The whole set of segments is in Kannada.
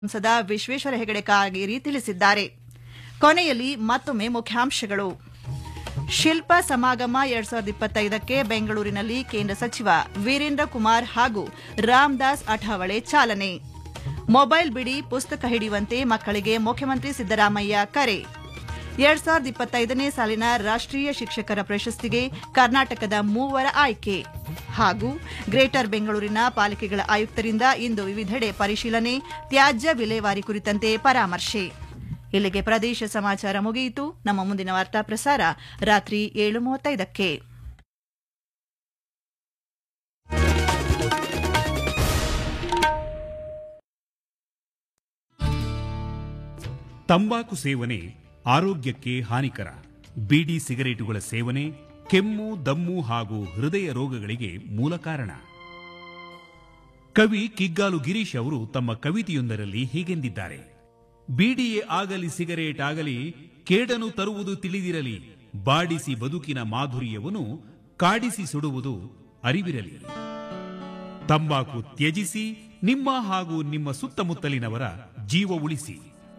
ಸಂಸದ ವಿಶ್ವೇಶ್ವರ ಹೆಗಡೆ ಕಾಗೇರಿ ತಿಳಿಸಿದ್ದಾರೆ ಕೊನೆಯಲ್ಲಿ ಮತ್ತೊಮ್ಮೆ ಮುಖ್ಯಾಂಶಗಳು ಶಿಲ್ಪ ಸಮಾಗಮ ಎರಡ್ ಸಾವಿರದ ಇಪ್ಪತ್ತೈದಕ್ಕೆ ಬೆಂಗಳೂರಿನಲ್ಲಿ ಕೇಂದ್ರ ಸಚಿವ ವೀರೇಂದ್ರ ಕುಮಾರ್ ಹಾಗೂ ರಾಮದಾಸ್ ಅಠಾವಳೆ ಚಾಲನೆ ಮೊಬೈಲ್ ಬಿಡಿ ಪುಸ್ತಕ ಹಿಡಿಯುವಂತೆ ಮಕ್ಕಳಿಗೆ ಮುಖ್ಯಮಂತ್ರಿ ಸಿದ್ದರಾಮಯ್ಯ ಕರೆ ಎರಡ್ ಸಾವಿರದ ಇಪ್ಪತ್ತೈದನೇ ಸಾಲಿನ ರಾಷ್ಟ್ರೀಯ ಶಿಕ್ಷಕರ ಪ್ರಶಸ್ತಿಗೆ ಕರ್ನಾಟಕದ ಮೂವರ ಆಯ್ಕೆ ಹಾಗೂ ಗ್ರೇಟರ್ ಬೆಂಗಳೂರಿನ ಪಾಲಿಕೆಗಳ ಆಯುಕ್ತರಿಂದ ಇಂದು ವಿವಿಧೆಡೆ ಪರಿಶೀಲನೆ ತ್ಯಾಜ್ಯ ವಿಲೇವಾರಿ ಕುರಿತಂತೆ ಪರಾಮರ್ಶೆ ಇಲ್ಲಿಗೆ ಪ್ರದೇಶ ಸಮಾಚಾರ ಮುಗಿಯಿತು ನಮ್ಮ ಮುಂದಿನ ವಾರ್ತಾ ಪ್ರಸಾರ ರಾತ್ರಿ ಏಳು ಮೂವತ್ತೈದಕ್ಕೆ ತಂಬಾಕು ಸೇವನೆ ಆರೋಗ್ಯಕ್ಕೆ ಹಾನಿಕರ ಬೀಡಿ ಸಿಗರೇಟುಗಳ ಸೇವನೆ ಕೆಮ್ಮು ದಮ್ಮು ಹಾಗೂ ಹೃದಯ ರೋಗಗಳಿಗೆ ಮೂಲ ಕಾರಣ ಕವಿ ಕಿಗ್ಗಾಲು ಗಿರೀಶ್ ಅವರು ತಮ್ಮ ಕವಿತೆಯೊಂದರಲ್ಲಿ ಹೀಗೆಂದಿದ್ದಾರೆ ಬೀಡಿಯೇ ಆಗಲಿ ಸಿಗರೇಟ್ ಆಗಲಿ ಕೇಡನು ತರುವುದು ತಿಳಿದಿರಲಿ ಬಾಡಿಸಿ ಬದುಕಿನ ಮಾಧುರ್ಯವನ್ನು ಕಾಡಿಸಿ ಸುಡುವುದು ಅರಿವಿರಲಿ ತಂಬಾಕು ತ್ಯಜಿಸಿ ನಿಮ್ಮ ಹಾಗೂ ನಿಮ್ಮ ಸುತ್ತಮುತ್ತಲಿನವರ ಜೀವ ಉಳಿಸಿ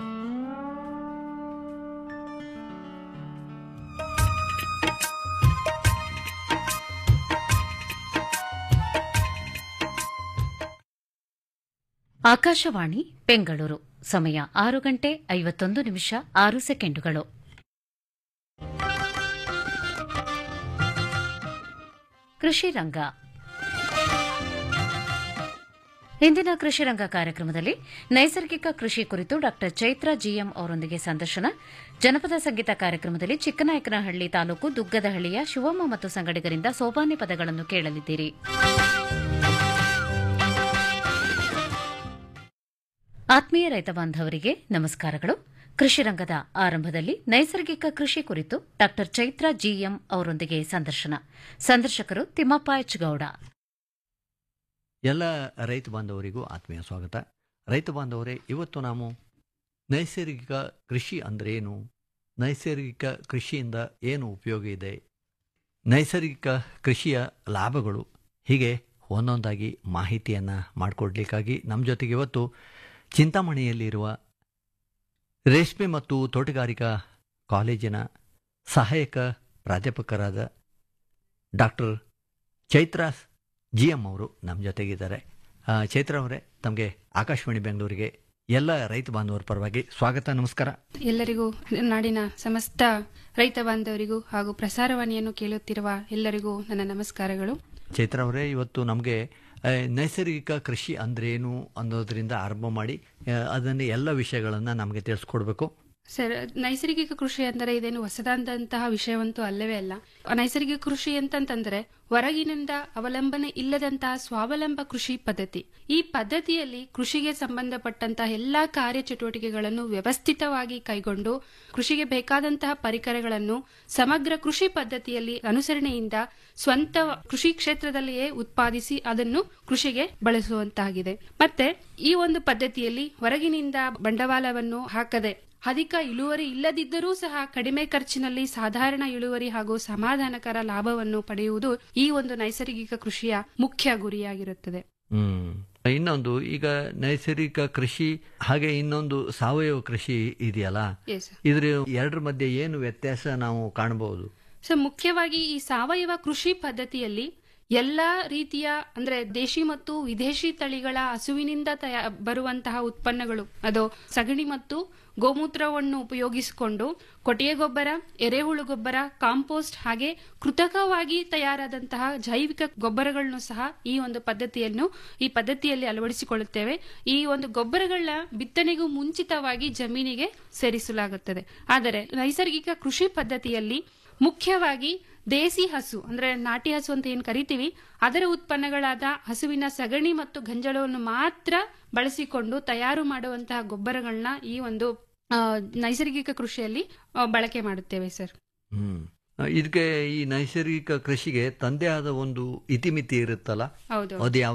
ಆಕಾಶವಾಣಿ ಬೆಂಗಳೂರು ಸಮಯ ಆರು ಗಂಟೆ ಐವತ್ತೊಂದು ನಿಮಿಷ ಆರು ಸೆಕೆಂಡುಗಳು ಕೃಷಿ ರಂಗ ಇಂದಿನ ಕೃಷಿ ರಂಗ ಕಾರ್ಯಕ್ರಮದಲ್ಲಿ ನೈಸರ್ಗಿಕ ಕೃಷಿ ಕುರಿತು ಡಾ ಚೈತ್ರ ಜಿಎಂ ಅವರೊಂದಿಗೆ ಸಂದರ್ಶನ ಜನಪದ ಸಂಗೀತ ಕಾರ್ಯಕ್ರಮದಲ್ಲಿ ಚಿಕ್ಕನಾಯಕನಹಳ್ಳಿ ತಾಲೂಕು ದುಗ್ಗದಹಳ್ಳಿಯ ಶಿವಮ್ಮ ಮತ್ತು ಸಂಗಡಿಗರಿಂದ ಸೋಪಾನಿ ಪದಗಳನ್ನು ಕೇಳಲಿದ್ದೀರಿ ಆತ್ಮೀಯ ರೈತ ಬಾಂಧವರಿಗೆ ನಮಸ್ಕಾರಗಳು ಕೃಷಿ ರಂಗದ ಆರಂಭದಲ್ಲಿ ನೈಸರ್ಗಿಕ ಕೃಷಿ ಕುರಿತು ಡಾ ಚೈತ್ರ ಜಿಎಂ ಅವರೊಂದಿಗೆ ಸಂದರ್ಶನ ಸಂದರ್ಶಕರು ತಿಮ್ಮಪ್ಪ ಎಚ್ ಗೌಡ ಎಲ್ಲ ರೈತ ಬಾಂಧವರಿಗೂ ಆತ್ಮೀಯ ಸ್ವಾಗತ ರೈತ ಬಾಂಧವರೇ ಇವತ್ತು ನಾವು ನೈಸರ್ಗಿಕ ಕೃಷಿ ಅಂದ್ರೇನು ನೈಸರ್ಗಿಕ ಕೃಷಿಯಿಂದ ಏನು ಉಪಯೋಗ ಇದೆ ನೈಸರ್ಗಿಕ ಕೃಷಿಯ ಲಾಭಗಳು ಹೀಗೆ ಒಂದೊಂದಾಗಿ ಮಾಹಿತಿಯನ್ನು ಮಾಡಿಕೊಡ್ಲಿಕ್ಕಾಗಿ ನಮ್ಮ ಜೊತೆಗೆ ಇವತ್ತು ಚಿಂತಾಮಣಿಯಲ್ಲಿರುವ ರೇಷ್ಮೆ ಮತ್ತು ತೋಟಗಾರಿಕಾ ಕಾಲೇಜಿನ ಸಹಾಯಕ ಪ್ರಾಧ್ಯಾಪಕರಾದ ಡಾಕ್ಟರ್ ಚೈತ್ರ ಜಿ ಎಂ ಅವರು ನಮ್ಮ ಜೊತೆಗಿದ್ದಾರೆ ಆ, ಚೈತ್ರ ಅವರೇ ತಮಗೆ ಆಕಾಶವಾಣಿ ಬೆಂಗಳೂರಿಗೆ ಎಲ್ಲ ರೈತ ಬಾಂಧವರ ಪರವಾಗಿ ಸ್ವಾಗತ ನಮಸ್ಕಾರ ಎಲ್ಲರಿಗೂ ನಾಡಿನ ಸಮಸ್ತ ರೈತ ಬಾಂಧವರಿಗೂ ಹಾಗೂ ಪ್ರಸಾರವಾಣಿಯನ್ನು ಕೇಳುತ್ತಿರುವ ಎಲ್ಲರಿಗೂ ನನ್ನ ನಮಸ್ಕಾರಗಳು ಚೈತ್ರ ಅವರೇ ಇವತ್ತು ನಮಗೆ ನೈಸರ್ಗಿಕ ಕೃಷಿ ಅಂದ್ರೇನು ಅನ್ನೋದರಿಂದ ಆರಂಭ ಮಾಡಿ ಆ, ಅದನ್ನು ಎಲ್ಲ ವಿಷಯಗಳನ್ನು ನಮಗೆ ತಿಳಿಸ್ಕೊಡ್ಬೇಕು ಸರ್ ನೈಸರ್ಗಿಕ ಕೃಷಿ ಅಂದರೆ ಇದೇನು ಹೊಸದಾದಂತಹ ವಿಷಯವಂತೂ ಅಲ್ಲವೇ ಅಲ್ಲ ನೈಸರ್ಗಿಕ ಕೃಷಿ ಅಂತಂತಂದ್ರೆ ಹೊರಗಿನಿಂದ ಅವಲಂಬನೆ ಇಲ್ಲದಂತಹ ಸ್ವಾವಲಂಬ ಕೃಷಿ ಪದ್ಧತಿ ಈ ಪದ್ಧತಿಯಲ್ಲಿ ಕೃಷಿಗೆ ಸಂಬಂಧಪಟ್ಟಂತಹ ಎಲ್ಲಾ ಕಾರ್ಯಚಟುವಟಿಕೆಗಳನ್ನು ವ್ಯವಸ್ಥಿತವಾಗಿ ಕೈಗೊಂಡು ಕೃಷಿಗೆ ಬೇಕಾದಂತಹ ಪರಿಕರಗಳನ್ನು ಸಮಗ್ರ ಕೃಷಿ ಪದ್ಧತಿಯಲ್ಲಿ ಅನುಸರಣೆಯಿಂದ ಸ್ವಂತ ಕೃಷಿ ಕ್ಷೇತ್ರದಲ್ಲಿಯೇ ಉತ್ಪಾದಿಸಿ ಅದನ್ನು ಕೃಷಿಗೆ ಬಳಸುವಂತಾಗಿದೆ ಮತ್ತೆ ಈ ಒಂದು ಪದ್ಧತಿಯಲ್ಲಿ ಹೊರಗಿನಿಂದ ಬಂಡವಾಳವನ್ನು ಹಾಕದೆ ಅಧಿಕ ಇಳುವರಿ ಇಲ್ಲದಿದ್ದರೂ ಸಹ ಕಡಿಮೆ ಖರ್ಚಿನಲ್ಲಿ ಸಾಧಾರಣ ಇಳುವರಿ ಹಾಗೂ ಸಮಾಧಾನಕರ ಲಾಭವನ್ನು ಪಡೆಯುವುದು ಈ ಒಂದು ನೈಸರ್ಗಿಕ ಕೃಷಿಯ ಮುಖ್ಯ ಗುರಿಯಾಗಿರುತ್ತದೆ ಹ್ಮ್ ಇನ್ನೊಂದು ಈಗ ನೈಸರ್ಗಿಕ ಕೃಷಿ ಹಾಗೆ ಇನ್ನೊಂದು ಸಾವಯವ ಕೃಷಿ ಇದೆಯಲ್ಲ ಎಸ್ ಇದ್ರ ಎರಡರ ಮಧ್ಯೆ ಏನು ವ್ಯತ್ಯಾಸ ನಾವು ಕಾಣಬಹುದು ಸೊ ಮುಖ್ಯವಾಗಿ ಈ ಸಾವಯವ ಕೃಷಿ ಪದ್ಧತಿಯಲ್ಲಿ ಎಲ್ಲಾ ರೀತಿಯ ಅಂದ್ರೆ ದೇಶಿ ಮತ್ತು ವಿದೇಶಿ ತಳಿಗಳ ಹಸುವಿನಿಂದ ತಯಾ ಬರುವಂತಹ ಉತ್ಪನ್ನಗಳು ಅದು ಸಗಣಿ ಮತ್ತು ಗೋಮೂತ್ರವನ್ನು ಉಪಯೋಗಿಸಿಕೊಂಡು ಕೊಟ್ಟಿಗೆ ಗೊಬ್ಬರ ಎರೆಹುಳು ಗೊಬ್ಬರ ಕಾಂಪೋಸ್ಟ್ ಹಾಗೆ ಕೃತಕವಾಗಿ ತಯಾರಾದಂತಹ ಜೈವಿಕ ಗೊಬ್ಬರಗಳನ್ನು ಸಹ ಈ ಒಂದು ಪದ್ಧತಿಯನ್ನು ಈ ಪದ್ಧತಿಯಲ್ಲಿ ಅಳವಡಿಸಿಕೊಳ್ಳುತ್ತೇವೆ ಈ ಒಂದು ಗೊಬ್ಬರಗಳನ್ನ ಬಿತ್ತನೆಗೂ ಮುಂಚಿತವಾಗಿ ಜಮೀನಿಗೆ ಸೇರಿಸಲಾಗುತ್ತದೆ ಆದರೆ ನೈಸರ್ಗಿಕ ಕೃಷಿ ಪದ್ಧತಿಯಲ್ಲಿ ಮುಖ್ಯವಾಗಿ ದೇಸಿ ಹಸು ಅಂದ್ರೆ ನಾಟಿ ಹಸು ಅಂತ ಏನ್ ಕರಿತೀವಿ ಅದರ ಉತ್ಪನ್ನಗಳಾದ ಹಸುವಿನ ಸಗಣಿ ಮತ್ತು ಗಂಜಳವನ್ನು ಮಾತ್ರ ಬಳಸಿಕೊಂಡು ತಯಾರು ಮಾಡುವಂತಹ ಗೊಬ್ಬರಗಳನ್ನ ಈ ಒಂದು ಆ, ನೈಸರ್ಗಿಕ ಕೃಷಿಯಲ್ಲಿ ಆ, ಬಳಕೆ ಮಾಡುತ್ತೇವೆ ಸರ್ ಹ್ಮ್ ಇದಕ್ಕೆ ಈ ನೈಸರ್ಗಿಕ ಕೃಷಿಗೆ ತಂದೆ ಆದ ಒಂದು ಇತಿಮಿತಿ ಇರುತ್ತಲ್ಲ ಹೌದು ಅದು ಯಾವುದು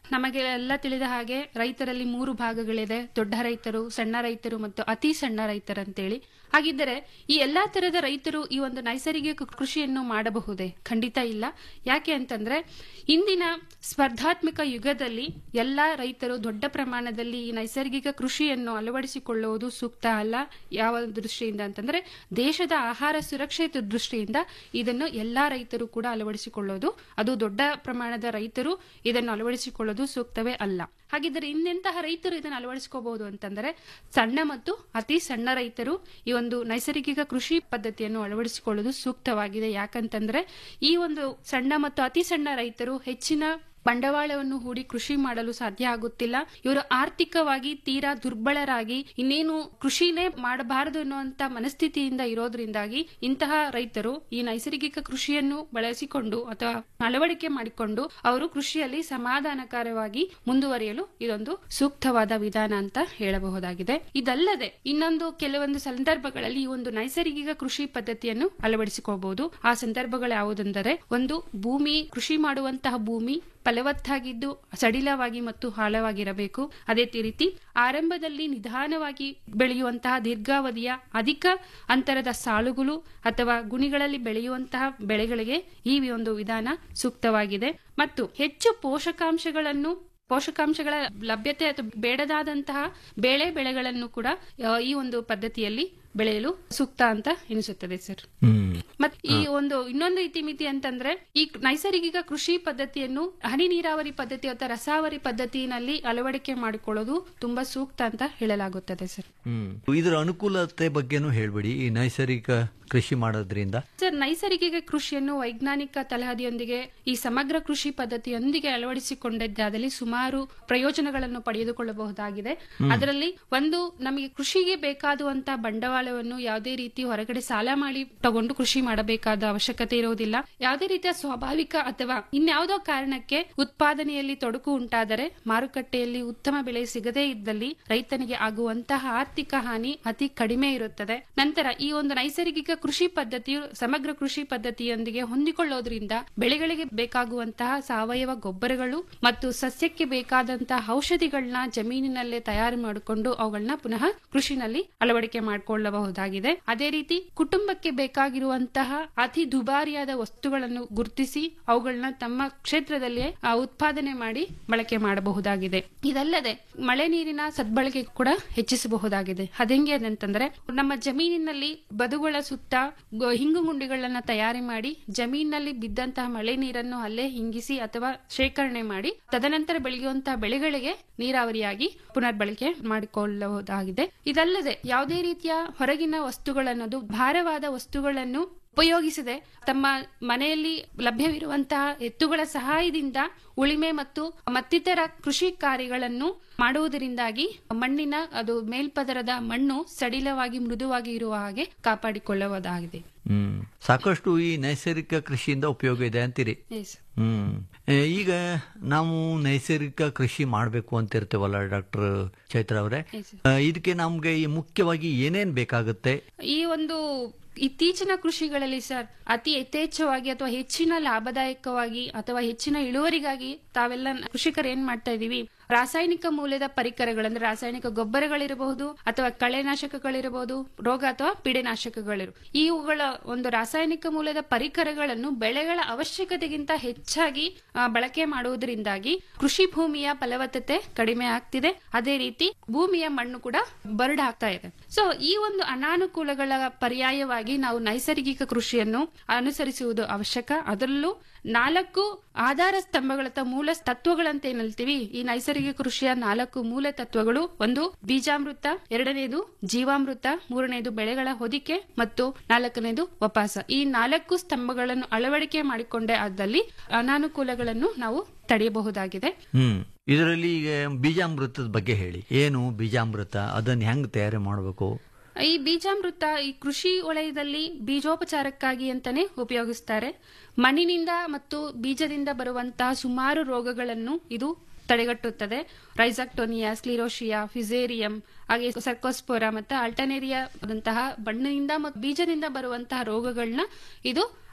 ನಮಗೆ ಎಲ್ಲ ತಿಳಿದ ಹಾಗೆ ರೈತರಲ್ಲಿ ಮೂರು ಭಾಗಗಳಿದೆ ದೊಡ್ಡ ರೈತರು ಸಣ್ಣ ರೈತರು ಮತ್ತು ಅತಿ ಸಣ್ಣ ರೈತರಂತೇಳಿ ಹಾಗಿದ್ದರೆ ಈ ಎಲ್ಲಾ ತರದ ರೈತರು ಈ ಒಂದು ನೈಸರ್ಗಿಕ ಕೃಷಿಯನ್ನು ಮಾಡಬಹುದೇ ಖಂಡಿತ ಇಲ್ಲ ಯಾಕೆ ಅಂತಂದ್ರೆ ಇಂದಿನ ಸ್ಪರ್ಧಾತ್ಮಕ ಯುಗದಲ್ಲಿ ಎಲ್ಲಾ ರೈತರು ದೊಡ್ಡ ಪ್ರಮಾಣದಲ್ಲಿ ಈ ನೈಸರ್ಗಿಕ ಕೃಷಿಯನ್ನು ಅಳವಡಿಸಿಕೊಳ್ಳುವುದು ಸೂಕ್ತ ಅಲ್ಲ ಯಾವ ದೃಷ್ಟಿಯಿಂದ ಅಂತಂದ್ರೆ ದೇಶದ ಆಹಾರ ಸುರಕ್ಷತೆ ದೃಷ್ಟಿಯಿಂದ ಇದನ್ನು ಎಲ್ಲಾ ರೈತರು ಕೂಡ ಅಳವಡಿಸಿಕೊಳ್ಳೋದು ಅದು ದೊಡ್ಡ ಪ್ರಮಾಣದ ರೈತರು ಇದನ್ನು ಅಳವಡಿಸಿಕೊಳ್ಳೋದು ಸೂಕ್ತವೇ ಅಲ್ಲ ಹಾಗಿದ್ದರೆ ಇನ್ನೆಂತಹ ರೈತರು ಇದನ್ನು ಅಳವಡಿಸಿಕೋಬಹುದು ಅಂತಂದ್ರೆ ಸಣ್ಣ ಮತ್ತು ಅತಿ ಸಣ್ಣ ರೈತರು ಈ ಒಂದು ನೈಸರ್ಗಿಕ ಕೃಷಿ ಪದ್ಧತಿಯನ್ನು ಅಳವಡಿಸಿಕೊಳ್ಳುವುದು ಸೂಕ್ತವಾಗಿದೆ ಯಾಕಂತಂದ್ರೆ ಈ ಒಂದು ಸಣ್ಣ ಮತ್ತು ಅತಿ ಸಣ್ಣ ರೈತರು ಹೆಚ್ಚಿನ ಬಂಡವಾಳವನ್ನು ಹೂಡಿ ಕೃಷಿ ಮಾಡಲು ಸಾಧ್ಯ ಆಗುತ್ತಿಲ್ಲ ಇವರು ಆರ್ಥಿಕವಾಗಿ ತೀರಾ ದುರ್ಬಲರಾಗಿ ಇನ್ನೇನು ಕೃಷಿನೇ ಮಾಡಬಾರದು ಅನ್ನುವಂತ ಮನಸ್ಥಿತಿಯಿಂದ ಇರೋದ್ರಿಂದಾಗಿ ಇಂತಹ ರೈತರು ಈ ನೈಸರ್ಗಿಕ ಕೃಷಿಯನ್ನು ಬಳಸಿಕೊಂಡು ಅಥವಾ ಅಳವಡಿಕೆ ಮಾಡಿಕೊಂಡು ಅವರು ಕೃಷಿಯಲ್ಲಿ ಸಮಾಧಾನಕರವಾಗಿ ಮುಂದುವರಿಯಲು ಇದೊಂದು ಸೂಕ್ತವಾದ ವಿಧಾನ ಅಂತ ಹೇಳಬಹುದಾಗಿದೆ ಇದಲ್ಲದೆ ಇನ್ನೊಂದು ಕೆಲವೊಂದು ಸಂದರ್ಭಗಳಲ್ಲಿ ಈ ಒಂದು ನೈಸರ್ಗಿಕ ಕೃಷಿ ಪದ್ಧತಿಯನ್ನು ಅಳವಡಿಸಿಕೊಳ್ಳಬಹುದು ಆ ಸಂದರ್ಭಗಳು ಯಾವುದೆಂದರೆ ಒಂದು ಭೂಮಿ ಕೃಷಿ ಮಾಡುವಂತಹ ಭೂಮಿ ಫಲವತ್ತಾಗಿದ್ದು ಸಡಿಲವಾಗಿ ಮತ್ತು ಆಳವಾಗಿರಬೇಕು ಅದೇ ರೀತಿ ಆರಂಭದಲ್ಲಿ ನಿಧಾನವಾಗಿ ಬೆಳೆಯುವಂತಹ ದೀರ್ಘಾವಧಿಯ ಅಧಿಕ ಅಂತರದ ಸಾಲುಗಳು ಅಥವಾ ಗುಣಿಗಳಲ್ಲಿ ಬೆಳೆಯುವಂತಹ ಬೆಳೆಗಳಿಗೆ ಈ ಒಂದು ವಿಧಾನ ಸೂಕ್ತವಾಗಿದೆ ಮತ್ತು ಹೆಚ್ಚು ಪೋಷಕಾಂಶಗಳನ್ನು ಪೋಷಕಾಂಶಗಳ ಲಭ್ಯತೆ ಅಥವಾ ಬೇಡದಾದಂತಹ ಬೆಳೆ ಬೆಳೆಗಳನ್ನು ಕೂಡ ಆ, ಈ ಒಂದು ಪದ್ಧತಿಯಲ್ಲಿ ಬೆಳೆಯಲು ಸೂಕ್ತ ಅಂತ ಎನಿಸುತ್ತದೆ ಸರ್ ಹ್ಮ್ ಮತ್ತೆ ಈ ಒಂದು ಇನ್ನೊಂದು ಇತಿಮಿತಿ ಅಂತಂದ್ರೆ ಈ ನೈಸರ್ಗಿಕ ಕೃಷಿ ಪದ್ಧತಿಯನ್ನು ಹನಿ ನೀರಾವರಿ ಪದ್ಧತಿ ಅಥವಾ ರಸಾವರಿ ಪದ್ಧತಿನಲ್ಲಿ ಅಳವಡಿಕೆ ಮಾಡಿಕೊಳ್ಳೋದು ತುಂಬಾ ಸೂಕ್ತ ಅಂತ ಹೇಳಲಾಗುತ್ತದೆ ಸರ್ ಹ್ಮ್ ಇದರ ಅನುಕೂಲತೆ ಬಗ್ಗೆನೂ ಹೇಳ್ಬಿಡಿ ಈ ನೈಸರ್ಗಿಕ ಕೃಷಿ ಮಾಡೋದ್ರಿಂದ ಸರ್ ನೈಸರ್ಗಿಕ ಕೃಷಿಯನ್ನು ವೈಜ್ಞಾನಿಕ ತಳಹದಿಯೊಂದಿಗೆ ಈ ಸಮಗ್ರ ಕೃಷಿ ಪದ್ಧತಿಯೊಂದಿಗೆ ಅಳವಡಿಸಿಕೊಂಡಿದ್ದಾದಲ್ಲಿ ಸುಮಾರು ಪ್ರಯೋಜನಗಳನ್ನು ಪಡೆದುಕೊಳ್ಳಬಹುದಾಗಿದೆ ಅದರಲ್ಲಿ ಒಂದು ನಮಗೆ ಕೃಷಿಗೆ ಬೇಕಾಗುವಂತಹ ಬಂಡವಾಳವನ್ನು ಯಾವುದೇ ರೀತಿ ಹೊರಗಡೆ ಸಾಲ ಮಾಡಿ ತಗೊಂಡು ಕೃಷಿ ಮಾಡಬೇಕಾದ ಅವಶ್ಯಕತೆ ಇರುವುದಿಲ್ಲ ಯಾವುದೇ ರೀತಿಯ ಸ್ವಾಭಾವಿಕ ಅಥವಾ ಇನ್ಯಾವುದೋ ಕಾರಣಕ್ಕೆ ಉತ್ಪಾದನೆಯಲ್ಲಿ ತೊಡಕು ಉಂಟಾದರೆ ಮಾರುಕಟ್ಟೆಯಲ್ಲಿ ಉತ್ತಮ ಬೆಲೆ ಸಿಗದೇ ಇದ್ದಲ್ಲಿ ರೈತನಿಗೆ ಆಗುವಂತಹ ಆರ್ಥಿಕ ಹಾನಿ ಅತಿ ಕಡಿಮೆ ಇರುತ್ತದೆ ನಂತರ ಈ ಒಂದು ನೈಸರ್ಗಿಕ ಕೃಷಿ ಪದ್ಧತಿಯು ಸಮಗ್ರ ಕೃಷಿ ಪದ್ಧತಿಯೊಂದಿಗೆ ಹೊಂದಿಕೊಳ್ಳೋದ್ರಿಂದ ಬೆಳೆಗಳಿಗೆ ಬೇಕಾಗುವಂತಹ ಸಾವಯವ ಗೊಬ್ಬರಗಳು ಮತ್ತು ಸಸ್ಯಕ್ಕೆ ಬೇಕಾದಂತಹ ಔಷಧಿಗಳನ್ನ ಜಮೀನಿನಲ್ಲೇ ತಯಾರು ಮಾಡಿಕೊಂಡು ಅವುಗಳನ್ನ ಪುನಃ ಕೃಷಿನಲ್ಲಿ ಅಳವಡಿಕೆ ಮಾಡಿಕೊಳ್ಳಬಹುದಾಗಿದೆ ಅದೇ ರೀತಿ ಕುಟುಂಬಕ್ಕೆ ಬೇಕಾಗಿರುವಂತಹ ಅತಿ ದುಬಾರಿಯಾದ ವಸ್ತುಗಳನ್ನು ಗುರುತಿಸಿ ಅವುಗಳನ್ನ ತಮ್ಮ ಕ್ಷೇತ್ರದಲ್ಲಿಯೇ ಆ, ಉತ್ಪಾದನೆ ಮಾಡಿ ಬಳಕೆ ಮಾಡಬಹುದಾಗಿದೆ ಇದಲ್ಲದೆ ಮಳೆ ನೀರಿನ ಸದ್ಬಳಕೆ ಕೂಡ ಹೆಚ್ಚಿಸಬಹುದಾಗಿದೆ ಅದೆಂಗೆ ಅಂತಂದ್ರೆ ನಮ್ಮ ಜಮೀನಿನಲ್ಲಿ ಬದುಗಳ ಸುತ್ತ ಗ- ಹಿಂಗು ಗುಂಡಿಗಳನ್ನ ತಯಾರಿ ಮಾಡಿ ಜಮೀನಿನಲ್ಲಿ ಬಿದ್ದಂತಹ ಮಳೆ ನೀರನ್ನು ಅಲ್ಲೇ ಹಿಂಗಿಸಿ ಅಥವಾ ಶೇಖರಣೆ ಮಾಡಿ ತದನಂತರ ಬೆಳೆಯುವಂತಹ ಬೆಳೆಗಳಿಗೆ ನೀರಾವರಿಯಾಗಿ ಪುನರ್ಬಳಕೆ ಮಾಡಿಕೊಳ್ಳಬಹುದಾಗಿದೆ ಇದಲ್ಲದೆ ಯಾವುದೇ ರೀತಿಯ ಹೊರಗಿನ ವಸ್ತುಗಳನ್ನೋದು ಭಾರವಾದ ವಸ್ತುಗಳನ್ನು ಉಪಯೋಗಿಸದೆ ತಮ್ಮ ಮನೆಯಲ್ಲಿ ಲಭ್ಯವಿರುವಂತಹ ಎತ್ತುಗಳ ಸಹಾಯದಿಂದ ಉಳಿಮೆ ಮತ್ತು ಮತ್ತಿತರ ಕೃಷಿ ಕಾರ್ಯಗಳನ್ನು ಮಾಡುವುದರಿಂದಾಗಿ ಮಣ್ಣಿನ ಅದು ಮೇಲ್ಪದರದ ಮಣ್ಣು ಸಡಿಲವಾಗಿ ಮೃದುವಾಗಿ ಇರುವ ಹಾಗೆ ಕಾಪಾಡಿಕೊಳ್ಳಬಹುದಾಗಿದೆ ಹ್ಮ್ ಸಾಕಷ್ಟು ಈ ನೈಸರ್ಗಿಕ ಕೃಷಿಯಿಂದ ಉಪಯೋಗ ಇದೆ ಅಂತೀರಿ Yes. ಹ್ಮ್ ಏ, ಈಗ ನಾವು ನೈಸರ್ಗಿಕ ಕೃಷಿ ಮಾಡಬೇಕು ಅಂತ ಇರ್ತೇವಲ್ಲ ಡಾಕ್ಟರ್ ಚೈತ್ರ ಅವರೇ Yes, sir. ಆ, ಇದಕ್ಕೆ ನಮ್ಗೆ ಈ ಮುಖ್ಯವಾಗಿ ಏನೇನ್ ಬೇಕಾಗುತ್ತೆ ಈ ಒಂದು ಇತ್ತೀಚಿನ ಕೃಷಿಗಳಲ್ಲಿ ಸರ್ ಅತಿ ಯಥೇಚ್ಛವಾಗಿ ಅಥವಾ ಹೆಚ್ಚಿನ ಲಾಭದಾಯಕವಾಗಿ ಅಥವಾ ಹೆಚ್ಚಿನ ಇಳುವರಿಗಾಗಿ ತಾವೆಲ್ಲ ಕೃಷಿಕರು ಏನ್ ಮಾಡ್ತಾ ಇದೀವಿ ರಾಸಾಯನಿಕ ಮೂಲದ ಪರಿಕರಗಳು ಅಂದ್ರೆ ರಾಸಾಯನಿಕ ಗೊಬ್ಬರಗಳಿರಬಹುದು ಅಥವಾ ಕಳೆನಾಶಕಗಳಿರಬಹುದು ರೋಗ ಅಥವಾ ಪೀಡೆನಾಶಕಗಳಿರು ಇವುಗಳ ಒಂದು ರಾಸಾಯನಿಕ ಮೂಲದ ಪರಿಕರಗಳನ್ನು ಬೆಳೆಗಳ ಅವಶ್ಯಕತೆಗಿಂತ ಹೆಚ್ಚಾಗಿ ಆ, ಬಳಕೆ ಮಾಡುವುದರಿಂದಾಗಿ ಕೃಷಿ ಭೂಮಿಯ ಫಲವತ್ತತೆ ಕಡಿಮೆ ಆಗ್ತಿದೆ ಅದೇ ರೀತಿ ಭೂಮಿಯ ಮಣ್ಣು ಕೂಡ ಬರ್ಡ್ ಆಗ್ತಾ ಇದೆ ಸೊ ಈ ಒಂದು ಅನಾನುಕೂಲಗಳ ಪರ್ಯಾಯವಾಗಿ ನಾವು ನೈಸರ್ಗಿಕ ಕೃಷಿಯನ್ನು ಅನುಸರಿಸುವುದು ಅವಶ್ಯಕ ಅದರಲ್ಲೂ ನಾಲ್ಕು ಆಧಾರ ಸ್ತಂಭಗಳ ಅಥವಾ ಮೂಲ ತತ್ವಗಳಂತ ಏನ್ ಹೇಳ್ತೀವಿ ಈ ನೈಸರ್ಗಿಕ ಕೃಷಿಯ ನಾಲ್ಕು ಮೂಲ ತತ್ವಗಳು ಒಂದು ಬೀಜಾಮೃತ ಎರಡನೇದು ಜೀವಾಮೃತ ಮೂರನೇದು ಬೆಳೆಗಳ ಹೊದಿಕೆ ಮತ್ತು ನಾಲ್ಕನೇದು ವಪಾಸ ಈ ನಾಲ್ಕು ಸ್ತಂಭಗಳನ್ನು ಅಳವಡಿಕೆ ಮಾಡಿಕೊಂಡೇ ಆದಲ್ಲಿ ಅನಾನುಕೂಲಗಳನ್ನು ನಾವು ತಡೆಯಬಹುದಾಗಿದೆ ಹ್ಮ್ ಇದರಲ್ಲಿ ಈಗ ಬೀಜಾಮೃತದ ಬಗ್ಗೆ ಹೇಳಿ ಏನು ಬೀಜಾಮೃತ ಅದನ್ನ ಹೆಂಗ್ ತಯಾರಿ ಮಾಡಬೇಕು ಈ ಬೀಜಾಮೃತ ಈ ಕೃಷಿ ವಲಯದಲ್ಲಿ ಬೀಜೋಪಚಾರಕ್ಕಾಗಿ ಅಂತಾನೆ ಉಪಯೋಗಿಸ್ತಾರೆ ಮಣ್ಣಿನಿಂದ ಮತ್ತು ಬೀಜದಿಂದ ಬರುವಂತಹ ಸುಮಾರು ರೋಗಗಳನ್ನು ಇದು ತಡೆಗಟ್ಟುತ್ತದೆ ರೈಸಾಕ್ಟೋನಿಯಾ ಸ್ಲಿರೋಶಿಯಾ ಫಿಸೇರಿಯಂ ಹಾಗೆ ಸರ್ಕೋಸ್ಪೋರಾ ಮತ್ತು ಆಲ್ಟನೇರಿಯಾ ಆದಂತಹ ಮಣ್ಣಿನಿಂದ ಮತ್ತು ಬೀಜದಿಂದ ಬರುವಂತಹ ರೋಗಗಳನ್ನ ಇದು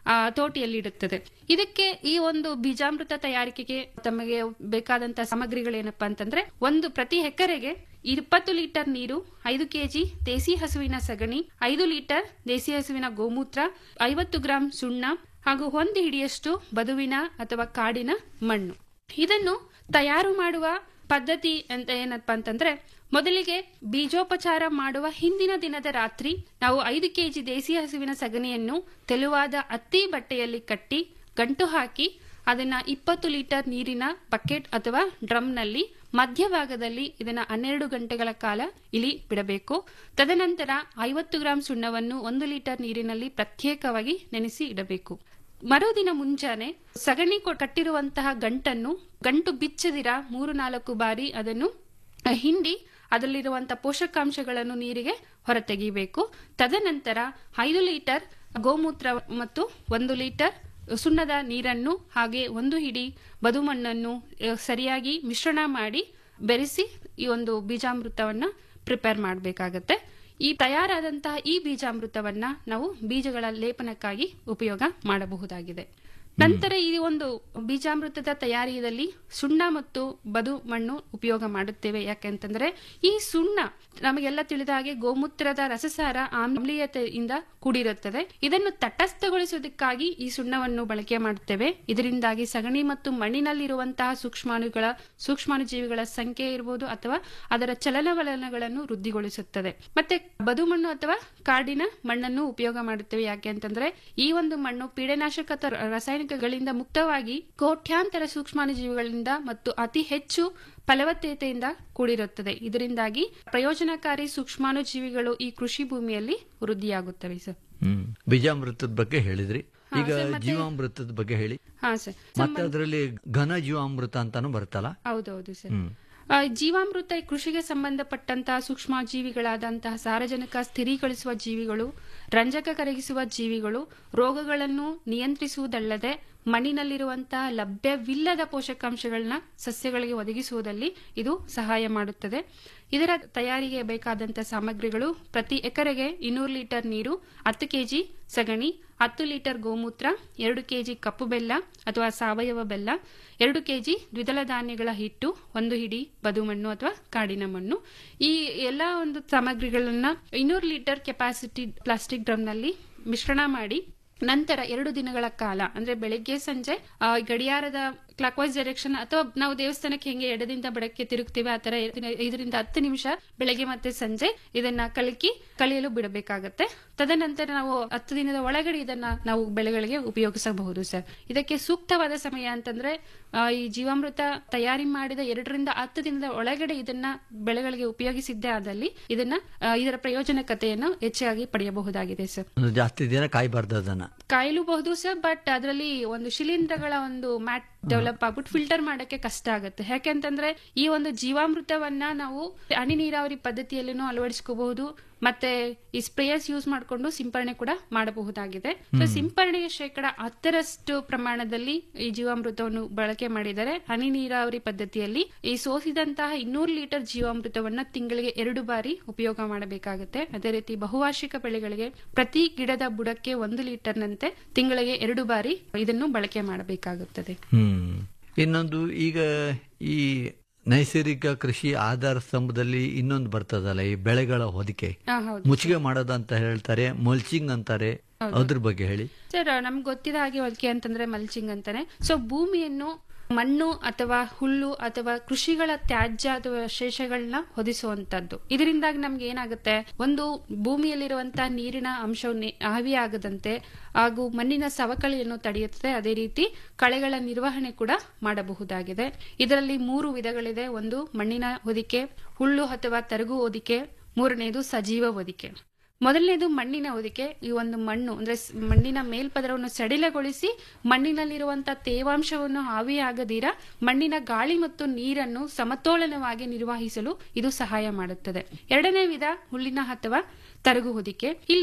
ಆ, ತೋಟಿಯಲ್ಲಿಡುತ್ತದೆ ಇದಕ್ಕೆ ಈ ಒಂದು ಬೀಜಾಮೃತ ತಯಾರಿಕೆಗೆ ತಮಗೆ ಬೇಕಾದಂತಹ ಸಾಮಗ್ರಿಗಳೇನಪ್ಪಾ ಅಂತಂದ್ರೆ ಒಂದು ಪ್ರತಿ ಎಕರೆಗೆ ಇಪ್ಪತ್ತು ಲೀಟರ್ ನೀರು ಐದು ಕೆಜಿ ದೇಸಿ ಹಸುವಿನ ಸಗಣಿ ಐದು ಲೀಟರ್ ದೇಸಿ ಹಸುವಿನ ಗೋಮೂತ್ರ ಐವತ್ತು ಗ್ರಾಂ ಸುಣ್ಣ ಹಾಗೂ ಒಂದು ಹಿಡಿಯಷ್ಟು ಬದುವಿನ ಅಥವಾ ಕಾಡಿನ ಮಣ್ಣು ಇದನ್ನು ತಯಾರು ಮಾಡುವ ಪದ್ಧತಿ ಅಂತ ಏನಪ್ಪಾ ಅಂತಂದ್ರೆ ಮೊದಲಿಗೆ ಬೀಜೋಪಚಾರ ಮಾಡುವ ಹಿಂದಿನ ದಿನದ ರಾತ್ರಿ ನಾವು ಐದು ಕೆಜಿ ದೇಸಿ ಹಸುವಿನ ಸಗಣಿಯನ್ನು ತೆಳುವಾದ ಹತ್ತಿ ಬಟ್ಟೆಯಲ್ಲಿ ಕಟ್ಟಿ ಗಂಟು ಹಾಕಿ ಅದನ್ನ ಇಪ್ಪತ್ತು ಲೀಟರ್ ನೀರಿನ ಬಕೆಟ್ ಅಥವಾ ಡ್ರಮ್ನಲ್ಲಿ ಮಧ್ಯಭಾಗದಲ್ಲಿ ಇದನ್ನ ಹನ್ನೆರಡು ಗಂಟೆಗಳ ಕಾಲ ಇಳಿ ಬಿಡಬೇಕು ತದನಂತರ ಐವತ್ತು ಗ್ರಾಂ ಸುಣ್ಣವನ್ನು ಒಂದು ಲೀಟರ್ ನೀರಿನಲ್ಲಿ ಪ್ರತ್ಯೇಕವಾಗಿ ನೆನೆಸಿ ಇಡಬೇಕು ಮರುದಿನ ಮುಂಜಾನೆ ಸಗಣಿ ಕೊ- ಕಟ್ಟಿರುವಂತಹ ಗಂಟನ್ನು ಗಂಟು ಬಿಚ್ಚದಿರ ಮೂರು ನಾಲ್ಕು ಬಾರಿ ಅದನ್ನು ಹಿಂಡಿ ಅದರಲ್ಲಿರುವಂತಹ ಪೋಷಕಾಂಶಗಳನ್ನು ನೀರಿಗೆ ಹೊರತೆಗೆಯಬೇಕು ತದನಂತರ ಐದು ಲೀಟರ್ ಗೋಮೂತ್ರ ಮತ್ತು ಒಂದು ಲೀಟರ್ ಸುಣ್ಣದ ನೀರನ್ನು ಹಾಗೆ ಒಂದು ಹಿಡಿ ಬದುಮಣ್ಣನ್ನು ಅ, ಸರಿಯಾಗಿ ಮಿಶ್ರಣ ಮಾಡಿ ಬೆರೆಸಿ ಈ ಒಂದು ಬೀಜಾಮೃತವನ್ನ ಪ್ರಿಪೇರ್ ಮಾಡಬೇಕಾಗತ್ತೆ ಈ ತಯಾರಾದಂತಹ ಈ ಬೀಜಾಮೃತವನ್ನ ನಾವು ಬೀಜಗಳ ಲೇಪನಕ್ಕಾಗಿ ಉಪಯೋಗ ಮಾಡಬಹುದಾಗಿದೆ ನಂತರ ಈ ಒಂದು ಬೀಜಾಮೃತದ ತಯಾರಿಯಲ್ಲಿ ಸುಣ್ಣ ಮತ್ತು ಬದು ಮಣ್ಣು ಉಪಯೋಗ ಮಾಡುತ್ತೇವೆ ಯಾಕೆಂತಂದ್ರೆ ಈ ಸುಣ್ಣ ನಮಗೆಲ್ಲ ತಿಳಿದ ಹಾಗೆ ಗೋಮೂತ್ರದ ರಸಸಾರ ಆಮ್ಲೀಯತೆಯಿಂದ ಕೂಡಿರುತ್ತದೆ ಇದನ್ನು ತಟಸ್ಥಗೊಳಿಸುವುದಕ್ಕಾಗಿ ಈ ಸುಣ್ಣವನ್ನು ಬಳಕೆ ಮಾಡುತ್ತೇವೆ ಇದರಿಂದಾಗಿ ಸಗಣಿ ಮತ್ತು ಮಣ್ಣಿನಲ್ಲಿರುವಂತಹ ಸೂಕ್ಷ್ಮಾಣುಗಳ ಸೂಕ್ಷ್ಮಾಣುಜೀವಿಗಳ ಸಂಖ್ಯೆ ಇರಬಹುದು ಅಥವಾ ಅದರ ಚಲನವಲನಗಳನ್ನು ವೃದ್ಧಿಗೊಳಿಸುತ್ತದೆ ಮತ್ತೆ ಬದುಮಣ್ಣು ಅಥವಾ ಕಾಡಿನ ಮಣ್ಣನ್ನು ಉಪಯೋಗ ಮಾಡುತ್ತೇವೆ ಯಾಕೆ ಅಂತಂದ್ರೆ ಈ ಒಂದು ಮಣ್ಣು ಪೀಡನಾಶಕ ಅಥವಾ ರಾಸಾಯನಿಕಗಳಿಂದ ಮುಕ್ತವಾಗಿ ಕೋಟ್ಯಾಂತರ ಸೂಕ್ಷ್ಮಾಣುಜೀವಿಗಳಿಂದ ಮತ್ತು ಅತಿ ಹೆಚ್ಚು ಫಲವತ್ತತೆಯಿಂದ ಕೂಡಿರುತ್ತದೆ ಇದರಿಂದಾಗಿ ಪ್ರಯೋಜನಕಾರಿ ಸೂಕ್ಷ್ಮಾಣುಜೀವಿಗಳು ಈ ಕೃಷಿ ಭೂಮಿಯಲ್ಲಿ ವೃದ್ಧಿಯಾಗುತ್ತವೆ ಸರ್ ಹ್ಮ್ ಬೀಜಾಮೃತದ ಬಗ್ಗೆ ಹೇಳಿದ್ರಿ ಹಾ, ಈಗ ಸರ್, ಮತ್ತೆ- ಜೀವಾಮೃತದ ಬಗ್ಗೆ ಹೇಳಿ ಹಾ ಸರ್ ಮತ್ತೆ ಅದರಲ್ಲಿ ಘನ ಜೀವಾಮೃತ ಅಂತಾನು ಬರ್ತಲ್ಲ ಹೌದೌದು ಸರ್ ಹ್ಮ್ ಆ, ಜೀವಾಮೃತ ಈ ಕೃಷಿಗೆ ಸಂಬಂಧಪಟ್ಟಂತಹ ಸೂಕ್ಷ್ಮ ಜೀವಿಗಳಾದಂತಹ ಸಾರಜನಕ ಸ್ಥಿರೀಕರಿಸುವ ಜೀವಿಗಳು ರಂಜಕ ಕರಗಿಸುವ ಜೀವಿಗಳು ರೋಗಗಳನ್ನು ನಿಯಂತ್ರಿಸುವುದಲ್ಲದೆ ಮಣ್ಣಿನಲ್ಲಿರುವಂತಹ ಲಭ್ಯವಿಲ್ಲದ ಪೋಷಕಾಂಶಗಳನ್ನ ಸಸ್ಯಗಳಿಗೆ ಒದಗಿಸುವುದಲ್ಲಿ ಇದು ಸಹಾಯ ಮಾಡುತ್ತದೆ ಇದರ ತಯಾರಿಗೆ ಬೇಕಾದಂತಹ ಸಾಮಗ್ರಿಗಳು ಪ್ರತಿ ಎಕರೆಗೆ ಇನ್ನೂರು ಲೀಟರ್ ನೀರು ಹತ್ತು ಕೆಜಿ ಸಗಣಿ ಹತ್ತು ಲೀಟರ್ ಗೋಮೂತ್ರ ಎರಡು ಕೆಜಿ ಕಪ್ಪು ಬೆಲ್ಲ ಅಥವಾ ಸಾವಯವ ಬೆಲ್ಲ ಎರಡು ಕೆಜಿ ದ್ವಿದಳ ಧಾನ್ಯಗಳ ಹಿಟ್ಟು ಒಂದು ಹಿಡಿ ಬದುಮಣ್ಣು ಅಥವಾ ಕಾಡಿನ ಮಣ್ಣು ಈ ಎಲ್ಲಾ ಒಂದು ಸಾಮಗ್ರಿಗಳನ್ನ ಇನ್ನೂರು ಲೀಟರ್ ಕೆಪಾಸಿಟಿ ಪ್ಲಾಸ್ಟಿಕ್ ಡ್ರಮ್ನಲ್ಲಿ ಮಿಶ್ರಣ ಮಾಡಿ ನಂತರ ಎರಡು ದಿನಗಳ ಕಾಲ ಅಂದ್ರೆ ಬೆಳಿಗ್ಗೆ ಸಂಜೆ ಆ, ಗಡಿಯಾರದ ಕ್ಲಾಕ್ ವೈಸ್ ಡೈರೆಕ್ಷನ್ ಅಥವಾ ನಾವು ದೇವಸ್ಥಾನಕ್ಕೆ ಹೆಂಗೆ ಎಡದಿಂದ ಬಡಕ್ಕೆ ತಿರುಗ್ತೀವಿ ಆ ತರ ಐದರಿಂದ ಹತ್ತು ನಿಮಿಷ ಬೆಳಗ್ಗೆ ಮತ್ತೆ ಸಂಜೆ ಇದನ್ನ ಕಲಕಿ ಕಳಿಯಲು ಬಿಡಬೇಕಾಗತ್ತೆ ತದನಂತರ ನಾವು ಹತ್ತು ದಿನದ ಒಳಗಡೆ ಇದನ್ನ ನಾವು ಬೆಳೆಗಳಿಗೆ ಉಪಯೋಗಿಸಬಹುದು ಸರ್ ಇದಕ್ಕೆ ಸೂಕ್ತವಾದ ಸಮಯ ಅಂತಂದ್ರೆ ಆ, ಈ ಜೀವಾಮೃತ ತಯಾರಿ ಮಾಡಿದ ಎರಡರಿಂದ ಹತ್ತು ದಿನದ ಒಳಗಡೆ ಇದನ್ನ ಬೆಳೆಗಳಿಗೆ ಉಪಯೋಗಿಸಿದ್ದೇ ಆದಲ್ಲಿ ಇದನ್ನ ಆ, ಇದರ ಪ್ರಯೋಜನಕತೆಯನ್ನು ಹೆಚ್ಚಾಗಿ ಪಡೆಯಬಹುದಾಗಿದೆ ಸರ್ ಒಂದು ಜಾಸ್ತಿ ದಿನ ಕಾಯ್ಬಾರ್ದು ಅದನ್ನ ಕಾಯಲೂಬಹುದು ಸರ್ ಬಟ್ ಅದರಲ್ಲಿ ಒಂದು ಶಿಲೀಂಧ್ರಗಳ ಒಂದು ಮ್ಯಾಟ್ ಡೆವಲಪ್ ಆಗ್ಬಿಟ್ಟು ಫಿಲ್ಟರ್ ಮಾಡಕ್ಕೆ ಕಷ್ಟ ಆಗುತ್ತೆ ಯಾಕೆಂತಂದ್ರೆ ಈ ಒಂದು ಜೀವಾಮೃತವನ್ನ ನಾವು ಹನಿ ನೀರಾವರಿ ಪದ್ಧತಿಯಲ್ಲೂ ಅಳವಡಿಸ್ಕೋಬಹುದು ಮತ್ತೆ ಈ ಸ್ಪ್ರೇಯರ್ಸ್ ಯೂಸ್ ಮಾಡಿಕೊಂಡು ಸಿಂಪರಣೆ ಕೂಡ ಮಾಡಬಹುದಾಗಿದೆ ಸೊ ಸಿಂಪರಣೆಯ ಶೇಕಡ ಹತ್ತರಷ್ಟು ಪ್ರಮಾಣದಲ್ಲಿ ಈ ಜೀವಾಮೃತವನ್ನು ಬಳಕೆ ಮಾಡಿದರೆ ಹನಿ ನೀರಾವರಿ ಪದ್ಧತಿಯಲ್ಲಿ ಈ ಸೋಸಿದಂತಹ ಇನ್ನೂರು ಲೀಟರ್ ಜೀವಾಮೃತವನ್ನ ತಿಂಗಳಿಗೆ ಎರಡು ಬಾರಿ ಉಪಯೋಗ ಮಾಡಬೇಕಾಗುತ್ತೆ ಅದೇ ರೀತಿ ಬಹುವಾರ್ಷಿಕ ಬೆಳೆಗಳಿಗೆ ಪ್ರತಿ ಗಿಡದ ಬುಡಕ್ಕೆ ಒಂದು ಲೀಟರ್ನಂತೆ ತಿಂಗಳಿಗೆ ಎರಡು ಬಾರಿ ಇದನ್ನು ಬಳಕೆ ಮಾಡಬೇಕಾಗುತ್ತದೆ ಹ್ಮ್ ಇನ್ನೊಂದು ಈಗ ಈ ನೈಸರ್ಗಿಕ ಕೃಷಿ ಆಧಾರ ಸ್ತಂಭದಲ್ಲಿ ಇನ್ನೊಂದು ಬರ್ತದಲ್ಲ ಈ ಬೆಳೆಗಳ ಹೊದಿಕೆ ಹಾ ಹೌದು ಮುಚ್ಚಿಗೆ ಮಾಡೋದು ಅಂತ ಹೇಳ್ತಾರೆ ಮಲ್ಚಿಂಗ್ ಅಂತಾರೆ ಅದ್ರ ಬಗ್ಗೆ ಹೇಳಿ ಸರ್ ನಮ್ಗೆ ಗೊತ್ತಿದ ಹಾಗೆ ಹೊಲಿಕೆ ಅಂತಂದ್ರೆ ಮಲ್ಚಿಂಗ್ ಅಂತಾನೆ ಸೊ ಭೂಮಿಯನ್ನು ಮಣ್ಣು ಅಥವಾ ಹುಲ್ಲು ಅಥವಾ ಕೃಷಿಗಳ ತ್ಯಾಜ್ಯ ಅಥವಾ ಶೇಷಗಳನ್ನ ಹೊದಿಸುವಂತದ್ದು ಇದರಿಂದಾಗಿ ನಮ್ಗೆ ಏನಾಗುತ್ತೆ ಒಂದು ಭೂಮಿಯಲ್ಲಿರುವಂತಹ ನೀರಿನ ಅಂಶವು ನಿ- ಆವಿಯಾಗದಂತೆ ಹಾಗೂ ಮಣ್ಣಿನ ಸವಕಳಿಯನ್ನು ತಡೆಯುತ್ತದೆ ಅದೇ ರೀತಿ ಕಳೆಗಳ ನಿರ್ವಹಣೆ ಕೂಡ ಮಾಡಬಹುದಾಗಿದೆ ಇದರಲ್ಲಿ ಮೂರು ವಿಧಗಳಿದೆ ಒಂದು ಮಣ್ಣಿನ ಹೊದಿಕೆ ಹುಲ್ಲು ಅಥವಾ ತರಗು ಹೊದಿಕೆ ಮೂರನೇದು ಸಜೀವ ಹೊದಿಕೆ ಮೊದಲನೇದು ಮಣ್ಣಿನ ಹೊದಿಕೆ ಈ ಒಂದು ಮಣ್ಣು ಅಂದ್ರೆ ಸ್- ಮಣ್ಣಿನ ಮೇಲ್ಪದರವನ್ನು ಸಡಿಲಗೊಳಿಸಿ ಮಣ್ಣಿನಲ್ಲಿರುವಂತಹ ತೇವಾಂಶವನ್ನು ಆವಿಯಾಗದಿರ ಮಣ್ಣಿನ ಗಾಳಿ ಮತ್ತು ನೀರನ್ನು ಸಮತೋಲನವಾಗಿ ನಿರ್ವಹಿಸಲು ಇದು ಸಹಾಯ ಮಾಡುತ್ತದೆ ಎರಡನೇ ವಿಧ ಹುಲ್ಲಿನ ಅಥವಾ ತರಗು ಹೊದಿಕೆ ಇಲ್ಲಿ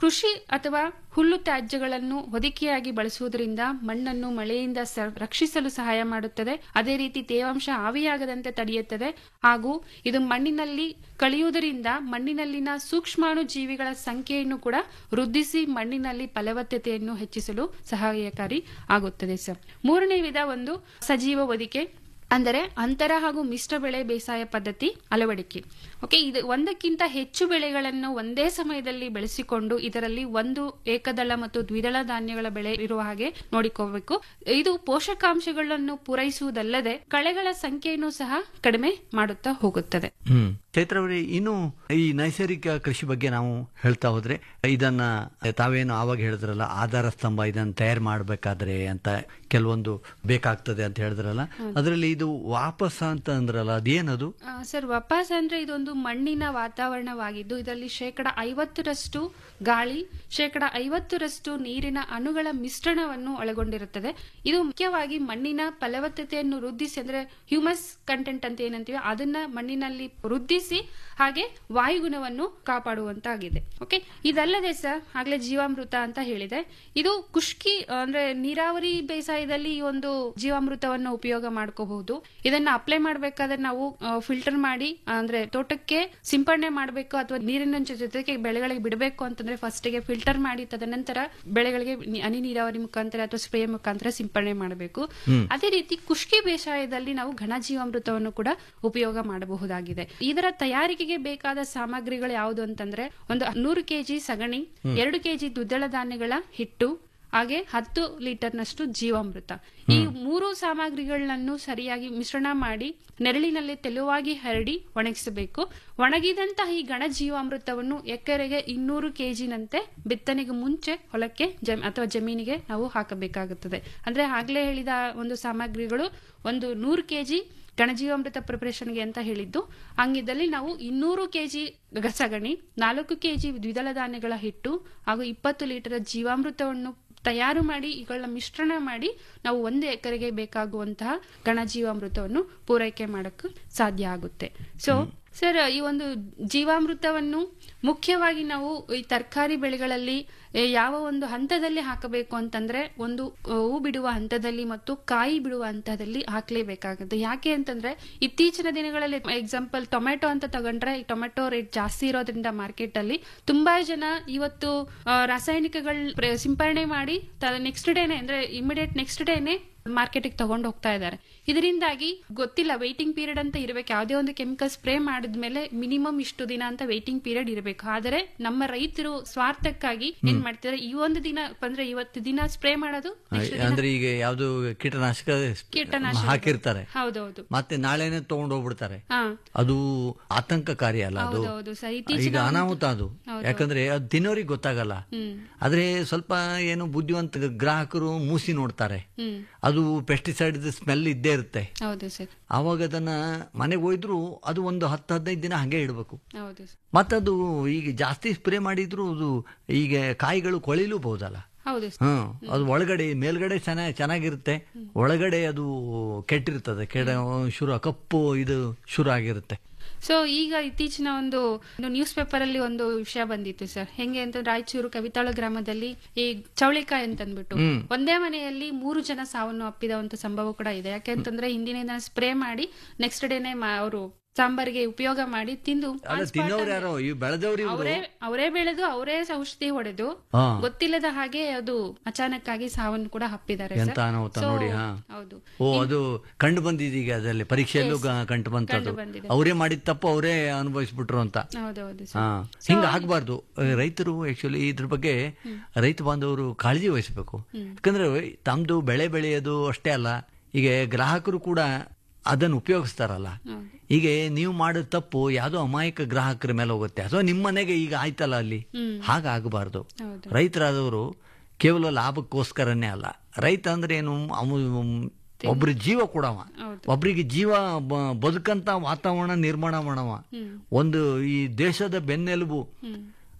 ಕೃಷಿ ಅಥವಾ ಹುಲ್ಲು ತ್ಯಾಜ್ಯಗಳನ್ನು ಹೊದಿಕೆಯಾಗಿ ಬಳಸುವುದರಿಂದ ಮಣ್ಣನ್ನು ಮಳೆಯಿಂದ ಸ- ರಕ್ಷಿಸಲು ಸಹಾಯ ಮಾಡುತ್ತದೆ ಅದೇ ರೀತಿ ತೇವಾಂಶ ಆವಿಯಾಗದಂತೆ ತಡೆಯುತ್ತದೆ ಹಾಗೂ ಇದು ಮಣ್ಣಿನಲ್ಲಿ ಕಳೆಯುವುದರಿಂದ ಮಣ್ಣಿನಲ್ಲಿನ ಸೂಕ್ಷ್ಮಾಣು ಜೀವಿಗಳ ಸಂಖ್ಯೆಯನ್ನು ಕೂಡ ವೃದ್ಧಿಸಿ ಮಣ್ಣಿನಲ್ಲಿ ಫಲವತ್ತತೆಯನ್ನು ಹೆಚ್ಚಿಸಲು ಸಹಾಯಕಾರಿ ಆಗುತ್ತದೆ ಸರ್ ಮೂರನೇ ವಿಧ ಒಂದು ಸಜೀವ ಹೊದಿಕೆ ಅಂದರೆ ಅಂತರ ಹಾಗೂ ಮಿಶ್ರ ಬೆಳೆ ಬೇಸಾಯ ಪದ್ಧತಿ ಅಳವಡಿಕೆ ಓಕೆ ಇದು ಒಂದಕ್ಕಿಂತ ಹೆಚ್ಚು ಬೆಳೆಗಳನ್ನು ಒಂದೇ ಸಮಯದಲ್ಲಿ ಬೆಳೆಸಿಕೊಂಡು ಇದರಲ್ಲಿ ಒಂದು ಏಕದಳ ಮತ್ತು ದ್ವಿದಳ ಧಾನ್ಯಗಳ ಬೆಳೆ ಇರುವ ಹಾಗೆ ನೋಡಿಕೋಬೇಕು ಇದು ಪೋಷಕಾಂಶಗಳನ್ನು ಪೂರೈಸುವುದಲ್ಲದೆ ಕಳೆಗಳ ಸಂಖ್ಯೆಯನ್ನು ಸಹ ಕಡಿಮೆ ಮಾಡುತ್ತಾ ಹೋಗುತ್ತದೆ ಹ್ಮ್ ಚೈತ್ರವರಿ ಇನ್ನು ಈ ನೈಸರ್ಗಿಕ ಕೃಷಿ ಬಗ್ಗೆ ನಾವು ಹೇಳ್ತಾ ಹೋದ್ರೆ ಇದನ್ನ ತಾವೇನು ಆವಾಗ ಹೇಳಿದ್ರಲ್ಲ ಆಧಾರ ಸ್ತಂಭ ಇದನ್ನ ತಯಾರು ಮಾಡಬೇಕಾದ್ರೆ ಅಂತ ಕೆಲವೊಂದು ಬೇಕಾಗ್ತದೆ ಅಂತ ಹೇಳಿದ್ರಲ್ಲ ಅದರಲ್ಲಿ ಇದು ವಾಪಸ್ ಅಂತ ಅಂದ್ರಲ್ಲ ಅದೇನದು ಆ, ಸರ್ ವಾಪಸ್ ಅಂದ್ರೆ ಇದೊಂದು ಮಣ್ಣಿನ ವಾತಾವರಣವಾಗಿದ್ದು ಇದರಲ್ಲಿ ಶೇಕಡ ಐವತ್ತರಷ್ಟು ಗಾಳಿ ಶೇಕಡ ಐವತ್ತರಷ್ಟು ನೀರಿನ ಅಣುಗಳ ಮಿಶ್ರಣವನ್ನು ಒಳಗೊಂಡಿರುತ್ತದೆ ಇದು ಮುಖ್ಯವಾಗಿ ಮಣ್ಣಿನ ಫಲವತ್ತತೆಯನ್ನು ವೃದ್ಧಿಸಿ ಅಂದ್ರೆ ಹ್ಯೂಮಸ್ ಕಂಟೆಂಟ್ ಅಂತ ಏನಂತೀವಿ ಅದನ್ನ ಮಣ್ಣಿನಲ್ಲಿ ವೃದ್ಧಿಸಿ ಹಾಗೆ ವಾಯುಗುಣವನ್ನು ಕಾಪಾಡುವಂತಾಗಿದೆ ಓಕೆ ಇದಲ್ಲದೆ ಸರ್ ಆಗ್ಲೇ ಜೀವಾಮೃತ ಅಂತ ಹೇಳಿದೆ ಇದು ಕುಷ್ಕಿ ಅಂದ್ರೆ ನೀರಾವರಿ ಬೇಸಾಯದಲ್ಲಿ ಈ ಒಂದು ಜೀವಾಮೃತವನ್ನು ಉಪಯೋಗ ಮಾಡ್ಕೋಬಹುದು ಇದನ್ನ ಅಪ್ಲೈ ಮಾಡ್ಬೇಕಾದ್ರೆ ನಾವು ಫಿಲ್ಟರ್ ಮಾಡಿ ಅಂದ್ರೆ ತೋಟಕ್ಕೆ ಸಿಂಪಡಣೆ ಮಾಡಬೇಕು ಅಥವಾ ನೀರಿನ ಜೊ- ಜೊತೆಗೆ ಬೆಳೆಗಳಿಗೆ ಬಿಡಬೇಕು ಅಂತಂದ್ರೆ ಫಸ್ಟ್ ಗೆ ಫಿಲ್ಟರ್ ಮಾಡಿ ತದನಂತರ ಬೆಳೆಗಳಿಗೆ ನಿ- ಹನಿ ನೀರಾವರಿ ಮುಖಾಂತರ ಅಥವಾ ಸ್ಪ್ರೇ ಮುಖಾಂತರ ಸಿಂಪಡಣೆ ಮಾಡಬೇಕು ಅದೇ ರೀತಿ ಕುಷ್ಕಿ ಬೇಸಾಯದಲ್ಲಿ ನಾವು ಘನ ಜೀವಾಮೃತವನ್ನು ಕೂಡ ಉಪಯೋಗ ಮಾಡಬಹುದಾಗಿದೆ ಇದರ ತಯಾರಿಕೆಗೆ ಬೇಕಾದ ಸಾಮಗ್ರಿಗಳು ಯಾವುದು ಅಂತಂದ್ರೆ ಒಂದು ನೂರು ಕೆಜಿ ಸಗಣಿ ಎರಡು ಕೆಜಿ ದ್ವಿದಳ ಧಾನ್ಯಗಳ ಹಿಟ್ಟು ಹಾಗೆ ಹತ್ತು ಲೀಟರ್ನಷ್ಟು ಜೀವಾಮೃತ ಈ ಮೂರು ಸಾಮಗ್ರಿಗಳನ್ನು ಸರಿಯಾಗಿ ಮಿಶ್ರಣ ಮಾಡಿ ನೆರಳಿನಲ್ಲಿ ತೆಳುವಾಗಿ ಹರಡಿ ಒಣಗಿಸಬೇಕು ಒಣಗಿದಂತಹ ಈ ಘನ ಜೀವಾಮೃತವನ್ನು ಎಕರೆಗೆ ಇನ್ನೂರು ಕೆಜಿನಂತೆ ಬಿತ್ತನೆಗೆ ಮುಂಚೆ ಹೊಲಕ್ಕೆ ಜಮ್ ಅಥವಾ ಜಮೀನಿಗೆ ನಾವು ಹಾಕಬೇಕಾಗುತ್ತದೆ ಅಂದ್ರೆ ಆಗ್ಲೇ ಹೇಳಿದ ಒಂದು ಸಾಮಗ್ರಿಗಳು ಒಂದು ನೂರು ಕೆಜಿ ಗಣಜೀವಾಮೃತ ಪ್ರಿಪರೇಷನ್ಗೆ ಅಂತ ಹೇಳಿದ್ದು ಹಂಗಿದ್ದಲ್ಲಿ ನಾವು ಇನ್ನೂರು ಕೆಜಿ ಸಗಣಿ ನಾಲ್ಕು ಕೆಜಿ ದ್ವಿದಳ ಧಾನ್ಯಗಳ ಹಿಟ್ಟು ಹಾಗೂ ಇಪ್ಪತ್ತು ಲೀಟರ್ ಜೀವಾಮೃತವನ್ನು ತಯಾರು ಮಾಡಿ ಇವುಗಳ ಮಿಶ್ರಣ ಮಾಡಿ ನಾವು ಒಂದು ಎಕರೆಗೆ ಬೇಕಾಗುವಂತಹ ಗಣಜೀವಾಮೃತವನ್ನು ಪೂರೈಕೆ ಮಾಡಕ್ಕೆ ಸಾಧ್ಯ ಆಗುತ್ತೆ ಸೊ ಸರ್ ಈ ಒಂದು ಜೀವಾಮೃತವನ್ನು ಮುಖ್ಯವಾಗಿ ನಾವು ಈ ತರಕಾರಿ ಬೆಳೆಗಳಲ್ಲಿ ಏ, ಯಾವ ಒಂದು ಹಂತದಲ್ಲಿ ಹಾಕಬೇಕು ಅಂತಂದ್ರೆ ಒಂದು ಆ, ಹೂ ಬಿಡುವ ಹಂತದಲ್ಲಿ ಮತ್ತು ಕಾಯಿ ಬಿಡುವ ಹಂತದಲ್ಲಿ ಹಾಕ್ಲೇಬೇಕಾಗುತ್ತೆ ಯಾಕೆ ಅಂತಂದ್ರೆ ಇತ್ತೀಚಿನ ದಿನಗಳಲ್ಲಿ ಎಕ್ಸಾಂಪಲ್ ಟೊಮೆಟೊ ಅಂತ ತಗೊಂಡ್ರೆ ಈ ಟೊಮೆಟೊ ರೇಟ್ ಜಾಸ್ತಿ ಇರೋದ್ರಿಂದ ಮಾರ್ಕೆಟ್ ಅಲ್ಲಿ ತುಂಬಾ ಜನ ಇವತ್ತು ಆ, ರಾಸಾಯನಿಕಗಳ ಸಿಂಪರಣೆ ಮಾಡಿ ನೆಕ್ಸ್ಟ್ ಡೇನೆ ಅಂದ್ರೆ ಇಮಿಡಿಯೇಟ್ ನೆಕ್ಸ್ಟ್ ಡೇನೆ ಮಾರ್ಕೆಟಿಗೆ ತಗೊಂಡು ಹೋಗ್ತಾ ಇದ್ದಾರೆ ಇದರಿಂದಾಗಿ ಗೊತ್ತಿಲ್ಲ ವೇಟಿಂಗ್ ಪೀರಿಯಡ್ ಅಂತ ಇರಬೇಕು ಯಾವುದೇ ಒಂದು ಕೆಮಿಕಲ್ ಸ್ಪ್ರೇ ಮಾಡಿದ್ಮೇಲೆ ಮಿನಿಮಮ್ ಇಷ್ಟು ದಿನ ಅಂತ ವೇಟಿಂಗ್ ಪೀರಿಯಡ್ ಇರಬೇಕು ಆದರೆ ನಮ್ಮ ರೈತರು ಸ್ವಾರ್ಥಕ್ಕಾಗಿ ಏನ್ ಮಾಡ್ತಿದ್ದಾರೆ ಈ ಒಂದು ದಿನ ಅಂದ್ರೆ ಇವತ್ತು ದಿನ ಸ್ಪ್ರೇ ಮಾಡೋದು next ದಿನ ಅಂದ್ರೆ ಈಗ ಯಾವ್ದು ಕೀಟನಾಶಕ ಕೀಟನಾಶಕ ಹಾಕಿರ್ತಾರೆ ಹೌದೌದು ಮತ್ತೆ ನಾಳೆನೆ ತಗೊಂಡು ಹೋಗ್ಬಿಡ್ತಾರೆ ಹಾ ಅದು ಆತಂಕಕಾರಿ ಅಲ್ಲ ಅದು ಹೌದೌದು ಸರ್ ಈಗ ಇತ್ತೀಚಿನ ಅನಾಹುತ ಅದು ಯಾಕಂದ್ರೆ ಅದು ತಿನ್ನೋರಿಗೆ ಗೊತ್ತಾಗಲ್ಲ ಹ್ಮ್ ಆದ್ರೆ ಸ್ವಲ್ಪ ಏನು ಬುದ್ಧಿವಂತ ಗ್ರಾಹಕರು ಮೂಸಿ ನೋಡ್ತಾರೆ ಹ್ಮ್ ಅದು ಪೆಸ್ಟಿಸೈಡ್ ಸ್ಮೆಲ್ ಇದ್ದೇ ಇರುತ್ತೆ ಹೌದು ಸರ್ ಅವಾಗ ಅದನ್ನ ಮನೆಗೆ ಹೋಯ್ದ್ರು ಅದು ಒಂದು ಹತ್ತು ಹದಿನೈದು ದಿನ ಹಂಗೆ ಇಡಬೇಕು ಹೌದು ಸರ್ ಮತ್ತದು ಈಗ ಜಾಸ್ತಿ ಸ್ಪ್ರೇ ಮಾಡಿದ್ರು ಅದು ಈಗ ಕಾಯಿಗಳು ಕೊಳಿಲೂಬಹುದಲ್ಲ ಹೌದು ಸರ್ ಹ್ಮ್ ಅದು ಒಳಗಡೆ ಮೇಲ್ಗಡೆ ಚೆನ್ನಾಗಿ ಚೆನ್ನಾಗಿರುತ್ತೆ ಒಳಗಡೆ ಅದು ಕೆಟ್ಟಿರ್ತದೆ ಕೆಡ ಶುರು ಕಪ್ಪು ಇದು ಶುರು ಆಗಿರುತ್ತೆ ಸೊ ಈಗ ಇತ್ತೀಚಿನ ಒಂದು ನ್ಯೂಸ್ ಪೇಪರ್ ಅಲ್ಲಿ ಒಂದು ವಿಷಯ ಬಂದಿತ್ತು ಸರ್ ಹೆಂಗೆ ಅಂತ ರಾಯಚೂರು ಕವಿತಾಳು ಗ್ರಾಮದಲ್ಲಿ ಈ ಚೌಳಿಕಾಯಿ ಅಂತ ಅಂದ್ಬಿಟ್ಟು ಒಂದೇ ಮನೆಯಲ್ಲಿ ಮೂರು ಜನ ಸಾವನ್ನು ಅಪ್ಪಿದಂತ ಸಂಭವ ಕೂಡ ಇದೆ ಯಾಕೆಂತಂದ್ರೆ ಹಿಂದಿನ ದಿನ ಸ್ಪ್ರೇ ಮಾಡಿ ನೆಕ್ಸ್ಟ್ ಡೇನೆ ಅವರು ಸಾಂಬಾರಿಗೆ ಉಪಯೋಗ ಮಾಡಿ ತಿಂದು ಅಲ್ಲ ತಿನ್ನೋರು ಯಾರೋ ಈ ಬೆಳೆದವ್ರು ಇವ್ರು ಅವರೇ ಅವರೇ ಬೆಳೆದು ಅವರೇ ಔಷಧಿ ಹೊಡೆದು ಹಾ. ಗೊತ್ತಿಲ್ಲದ ಹಾಗೆ ಅದು ಅಚಾನಕ್ ಆಗಿ ಸಾವನ್ನು ಕೂಡ ಹಪ್ಪಿದ್ದಾರೆ ಎಂತ ಸರ್ ಅನಾಹುತ So, ನೋಡಿ ಹಾ ಹೌದು ಓ ಅದು ಕಂಡು ಬಂದಿದೆ ಈಗ ಅದರಲ್ಲಿ ಪರೀಕ್ಷೆಯಲ್ಲೂ ಗ- ಕಂಡು ಬಂತದು ಕಂಡು ಬಂದಿದೆ. ಅವರೇ ಮಾಡಿದ ತಪ್ಪು ಅವರೇ ಅನುಭವಿಸ್ಬಿಟ್ರು ಅಂತ ಹೌದೌದು ಹಾ ಸರ್ ಹಿಂಗ ಆಗ್ಬಾರ್ದು ರೈತರು ಆಕ್ಚುಲಿ ಇದ್ರ ಬಗ್ಗೆ ರೈತ ಬಾಂಧವರು ಕಾಳಜಿ ವಹಿಸಬೇಕು ಯಾಕಂದ್ರೆ ತಮ್ದು ಬೆಳೆ ಬೆಳೆಯೋದು ಅಷ್ಟೇ ಅಲ್ಲ ಈಗ ಗ್ರಾಹಕರು ಕೂಡ ಅದನ್ನು ಉಪಯೋಗಿಸ್ತಾರಲ್ಲ ಈಗ ನೀವು ಮಾಡಿದ ತಪ್ಪು ಯಾವುದೋ ಅಮಾಯಕ ಗ್ರಾಹಕರ ಮೇಲೆ ಹೋಗುತ್ತೆ ಅಥವಾ ನಿಮ್ಮ ಮನೆಗೆ ಈಗ ಆಯ್ತಲ್ಲ ಅಲ್ಲಿ ಹಾಗಾಗಬಾರ್ದು ಹೌದು. ರೈತರಾದವರು ಕೇವಲ ಲಾಭಕ್ಕೋಸ್ಕರನೇ ಅಲ್ಲ ರೈತ ಅಂದ್ರೆ ಏನು ಅವನು ಒಬ್ರ ಜೀವ ಕೊಡವ ಒಬ್ರಿಗೆ ಜೀವ ಬ- ಬದುಕಂತ ವಾತಾವರಣ ನಿರ್ಮಾಣ ಮಾಡವ ಒಂದು ಈ ದೇಶದ ಬೆನ್ನೆಲುಬು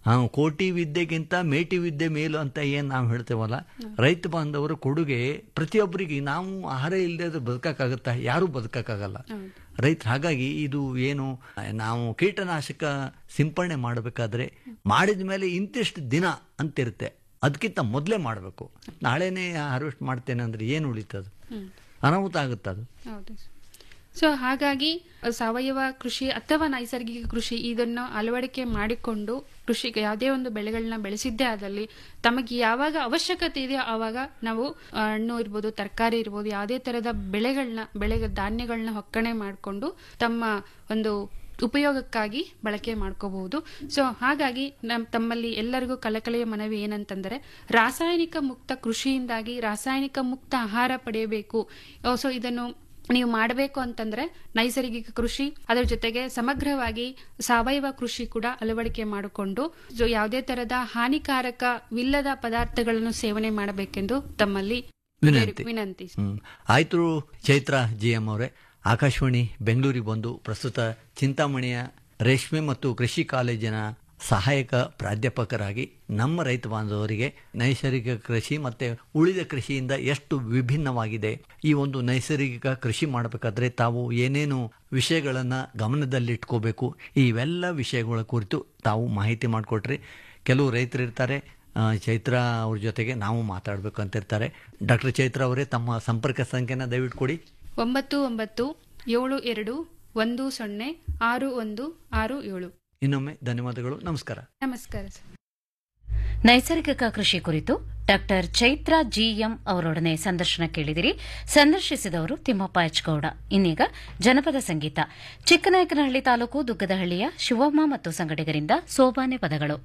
ಆ, ಕೋಟಿ ವಿದ್ಯೆಗಿಂತ ಮೇಟಿ ವಿದ್ಯೆ ಮೇಲು ಅಂತ ಏನ್ ನಾವು ಹೇಳ್ತೇವಲ್ಲ ರೈತ ಬಾಂಧವರ ಕೊಡುಗೆ ಪ್ರತಿಯೊಬ್ಬರಿಗೆ ನಾವು ಆಹಾರ ಇಲ್ಲದೆ ಬದುಕಕ್ಕಾಗತ್ತಾ ಯಾರೂ ಬದುಕಕ್ಕಾಗಲ್ಲ ರೈತ ಹಾಗಾಗಿ ಇದು ಏನು ನಾವು ಕೀಟನಾಶಕ ಸಿಂಪರಣೆ ಮಾಡಬೇಕಾದ್ರೆ ಮಾಡಿದ ಮೇಲೆ ಇಂತಿಷ್ಟು ದಿನ ಅಂತಿರುತ್ತೆ ಅದಕ್ಕಿಂತ ಮೊದಲೇ ಮಾಡಬೇಕು ನಾಳೆನೇ ಹಾರ್ವೆಸ್ಟ್ ಮಾಡ್ತೇನೆ ಅಂದ್ರೆ ಏನು ಉಳಿತದು ಅನಾಹುತ ಆಗುತ್ತೆ ಅದು ಹೌದು ಸೊ ಹಾಗಾಗಿ ಸಾವಯವ ಕೃಷಿ ಅಥವಾ ನೈಸರ್ಗಿಕ ಕೃಷಿ ಇದನ್ನು ಅಳವಡಿಕೆ ಮಾಡಿಕೊಂಡು ಕೃಷಿಗೆ ಯಾವುದೇ ಒಂದು ಬೆಳೆಗಳನ್ನ ಬೆಳೆಸಿದ್ದೇ ಆದಲ್ಲಿ ತಮಗೆ ಯಾವಾಗ ಅವಶ್ಯಕತೆ ಇದೆಯೋ ಆವಾಗ ನಾವು ಆ, ಹಣ್ಣು ಇರ್ಬೋದು ತರಕಾರಿ ಇರ್ಬೋದು ಯಾವುದೇ ತರದ ಬೆಳೆಗಳನ್ನ ಬೆಳೆ ಧಾನ್ಯಗಳನ್ನ ಹೊಕ್ಕಣೆ ಮಾಡಿಕೊಂಡು ತಮ್ಮ ಒಂದು ಉಪಯೋಗಕ್ಕಾಗಿ ಬಳಕೆ ಮಾಡ್ಕೋಬಹುದು ಸೊ ಹಾಗಾಗಿ ನಮ್ ತಮ್ಮಲ್ಲಿ ಎಲ್ಲರಿಗೂ ಕಳಕಳಿಯ ಮನವಿ ಏನಂತಂದರೆ ರಾಸಾಯನಿಕ ಮುಕ್ತ ಕೃಷಿಯಿಂದಾಗಿ ರಾಸಾಯನಿಕ ಮುಕ್ತ ಆಹಾರ ಪಡೆಯಬೇಕು ಸೊ ಇದನ್ನು ನೀವು ಮಾಡಬೇಕು ಅಂತಂದ್ರೆ ನೈಸರ್ಗಿಕ ಕೃಷಿ ಅದರ ಜೊತೆಗೆ ಸಮಗ್ರವಾಗಿ ಸಾವಯವ ಕೃಷಿ ಕೂಡ ಅಳವಡಿಕೆ ಮಾಡಿಕೊಂಡು ಸೊ ಯಾವುದೇ ತರದ ಹಾನಿಕಾರಕವಿಲ್ಲದ ಪದಾರ್ಥಗಳನ್ನು ಸೇವನೆ ಮಾಡಬೇಕೆಂದು ತಮ್ಮಲ್ಲಿ ವಿನಂತಿ. ವಿನಂತಿ ಹ್ಮ್ ಆಯ್ತು ಚೈತ್ರ ಜಿ ಎಂ ಅವರೇ ಆಕಾಶವಾಣಿ ಬೆಂಗಳೂರಿಗೆ ಬಂದು ಪ್ರಸ್ತುತ ಚಿಂತಾಮಣಿಯ ರೇಷ್ಮೆ ಮತ್ತು ಕೃಷಿ ಕಾಲೇಜಿನ ಸಹಾಯಕ ಪ್ರಾಧ್ಯಾಪಕರಾಗಿ ನಮ್ಮ ರೈತ ಬಾಂಧವರಿಗೆ ನೈಸರ್ಗಿಕ ಕೃಷಿ ಮತ್ತೆ ಉಳಿದ ಕೃಷಿಯಿಂದ ಎಷ್ಟು ವಿಭಿನ್ನವಾಗಿದೆ ಈ ಒಂದು ನೈಸರ್ಗಿಕ ಕೃಷಿ ಮಾಡಬೇಕಾದ್ರೆ ತಾವು ಏನೇನು ವಿಷಯಗಳನ್ನ ಗಮನದಲ್ಲಿಟ್ಕೋಬೇಕು ಇವೆಲ್ಲ ವಿಷಯಗಳ ಕುರಿತು ತಾವು ಮಾಹಿತಿ ಮಾಡಿಕೊಟ್ರಿ ಕೆಲವು ರೈತರು ಇರ್ತಾರೆ ಆ, ಚೈತ್ರ ಅವ್ರ ಜೊತೆಗೆ ನಾವು ಮಾತಾಡಬೇಕು ಅಂತ ಇರ್ತಾರೆ ಡಾಕ್ಟರ್ ಚೈತ್ರ ಅವರೇ ತಮ್ಮ ಸಂಪರ್ಕ ಸಂಖ್ಯೆನ ದಯವಿಟ್ಟು ಕೊಡಿ ಒಂಬತ್ತು ಒಂಬತ್ತು ಏಳು ಎರಡು ಒಂದು ಸೊನ್ನೆ ಆರು ಒಂದು ಆರು ಏಳು ಇನ್ನೊಮ್ಮೆ ಧನ್ಯವಾದಗಳು ನಮಸ್ಕಾರ ನಮಸ್ಕಾರ ಸರ್ ನೈಸರ್ಗಿಕ ಕೃಷಿ ಕುರಿತು ಡಾಕ್ಟರ್ ಚೈತ್ರ ಜಿಎಂ ಅವರೊಡನೆ ಸಂದರ್ಶನ ಕೇಳಿದಿರಿ ಸಂದರ್ಶಿಸಿದವರು ತಿಮ್ಮಪ್ಪ ಎಚ್ ಗೌಡ ಇನ್ನೀಗ ಜನಪದ ಸಂಗೀತ ಚಿಕ್ಕನಾಯಕನಹಳ್ಳಿ ತಾಲೂಕು ದುಗ್ಗದಹಳ್ಳಿಯ ಶಿವಮ್ಮ ಮತ್ತು ಸಂಗಡಿಗರಿಂದ ಸೋಬಾನೆ ಪದಗಳು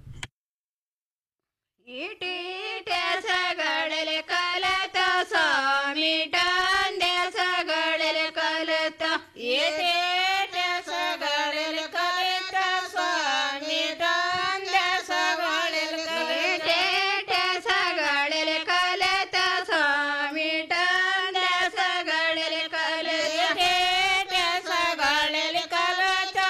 ಈಟೀಟೆಸಗಳಲ್ಲಿ ಕಲತ ಸ್ವಾಮಿಟಂದೆಸಗಳಲ್ಲಿ ಕಲತ ಈಟೀಟೆಸಗಳಲ್ಲಿ ಕಲಿತ ಸ್ವಾಮಿಟಂದೆಸಗಳಲ್ಲಿ ಈಟೀಟೆಸಗಳಲ್ಲಿ ಕಲಿತ ಸ್ವಾಮಿಟಂದೆಸಗಳಲ್ಲಿ ಕಲಿತ ಈಟೀಟೆಸಗಳಲ್ಲಿ ಕಲತ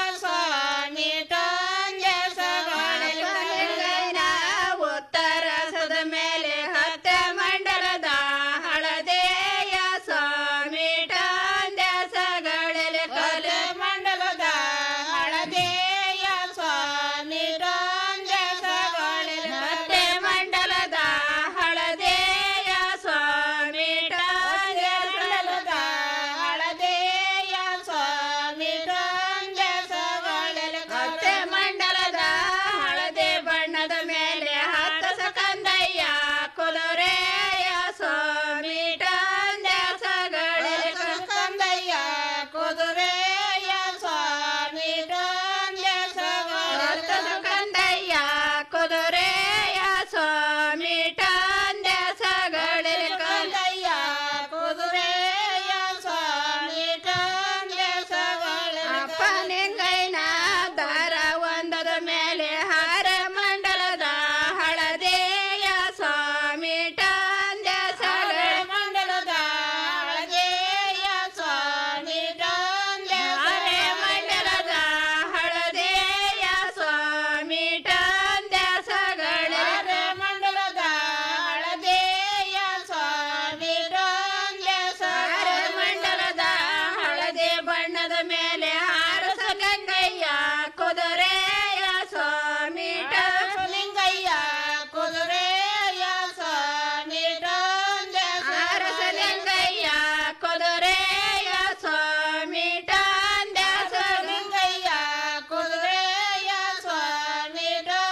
ಸ್ವಾಮಿಟಂದೆಸಗಳಲ್ಲಿ ಕಲಿತ ಉತ್ತರಸದ ಮೇಲೆ ಹತ್ತ ಮಂಡಲದ ಹಳದೆಯ ಸ್ವಾಮಿ ಟಾಂದ್ಯಸಗಳಲ್ಲಿ ಕಲ ಮಂಡಲದ ಹಳದೆಯ ಸ್ವಾಮಿ ಟಾಂದ್ಯಸಗಳಲ್ಲಿ ಮತ್ತೆ ಮಂಡಲದ ಹಳದೆಯ ಸ್ವಾಮಿ ಟಾಂದ್ಯಸಗಳದ ಹಳದೆಯ ಸ್ವಾಮಿ ಟಾಂದ್ಯಸಗಳಲ್ಲಿ ಮತ್ತೆ ಮಂಡಲದ ಹಳದೆ ಬಣ್ಣದ ಮೇಲೆ ಹತ್ತ ಸಕಂದಯ್ಯ ಕುದುರೆಯ ಸ್ವಾಮಿ ಟಾಂದ್ಯಸಗಳಲ್ಲಿ ಕಂದಯ್ಯ ಕುದುರೆಯ ಸ್ವಾಮಿ ಟಾಂದ್ಯಸಗಳಲ್ಲಿ ಕಂದಯ್ಯ ಕುದುರೆಯ ಸ್ವಾಮಿ ಟಾಂದ್ಯಸಗಳಲ್ಲಿ ಕಂದಯ್ಯ ಕುದುರೆಯ ಸ್ವಾಮಿ ಟಾಂದ್ಯಸಗಳಲ್ಲಿ ಅಪ್ಪನಿಂಗೈನ ದಾರ ಒಂದದ ಮೇಲೆ ಹಾರ ಮಂಡಲದ ಹಳದೆಯ ಸ್ವಾಮಿ ಟಾಂದ್ಯಸಗಳ ಮಂಡಲದ ಹಳದೆಯ ಸ್ವಾಮಿ ಟಾಂದ್ಯಸಗಳ ಮಂಡಲದ ಹಳದೆಯ ಸ್ವಾಮಿ ಟಾಂದ್ಯಸಗಳ ಮಂಡಲದ ಹಳದೆಯ ಸ್ವಾಮಿ ಟಾಂದ್ಯಸಗಳ ಮಂಡಲದ ಹಳದೆ ಬಣ್ಣದ ಮೇಲೆ ಹಾರಸ ಗಂಗಯ್ಯ ಕುದುರೆಯ ಸ್ವಾಮಿ ಲಿಂಗಯ್ಯ ಕುದುರೆಯ ಸ್ವಾಮಿ ಹಾರಸ ಲಿಂಗಯ್ಯ ಕುದುರೆಯ ಸ್ವಾಮಿ ಟಾಂದ್ಯಾಸ ಲಿಂಗಯ್ಯ ಕುದುರೆಯ ಸ್ವಾಮಿ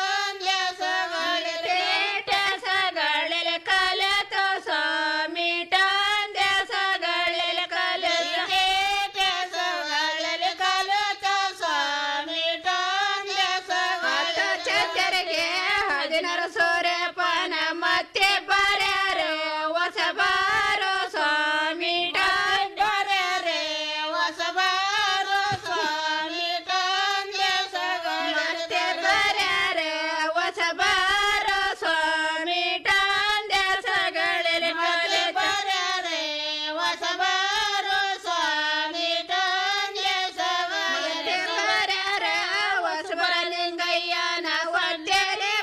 ಟಾಂದ್ಯಾಸಗಳಿಲ ಕಲೆತ ಸ್ವಾಮಿ ಟಾಂದ್ಯಾಸಗಳಿಲ ಕಲೆತ ಕಲೆತ ಸ್ವಾಮಿ ಟಾಂದ್ಯಾಸಗಳ ಚಂದರಿಗೆ ಹದಿನಾರು ಸೂರ್ಯಪಾನ ಮತ್ತೆ ಬರ್ಯಾರೆ ಹೊಸಬಾರೋ ಸ್ವಾಮಿ ಬರ್ಯಾರೆ ಹೊಸಬಾರೋ ಸ್ವಾಮಿ ಮತ್ತೆ ಬರ್ಯಾರೆ ಹೊಸಬಾರೋ ಸ್ವಾಮಿ ಟಾಂದ್ಯಾಸಗಳಲ್ಲಿ ಬರ್ಯಾರೆ ಹೊಸಬಾರೋ ಸ್ವಾಮಿ ಟಾಂದ್ಯಾಸಗಳಲ್ಲಿ ಬರ್ಯಾರೆ ಹೊಸಬರ ಲಿಂಗಯ್ಯನ ಒದ್ದೆಲೆ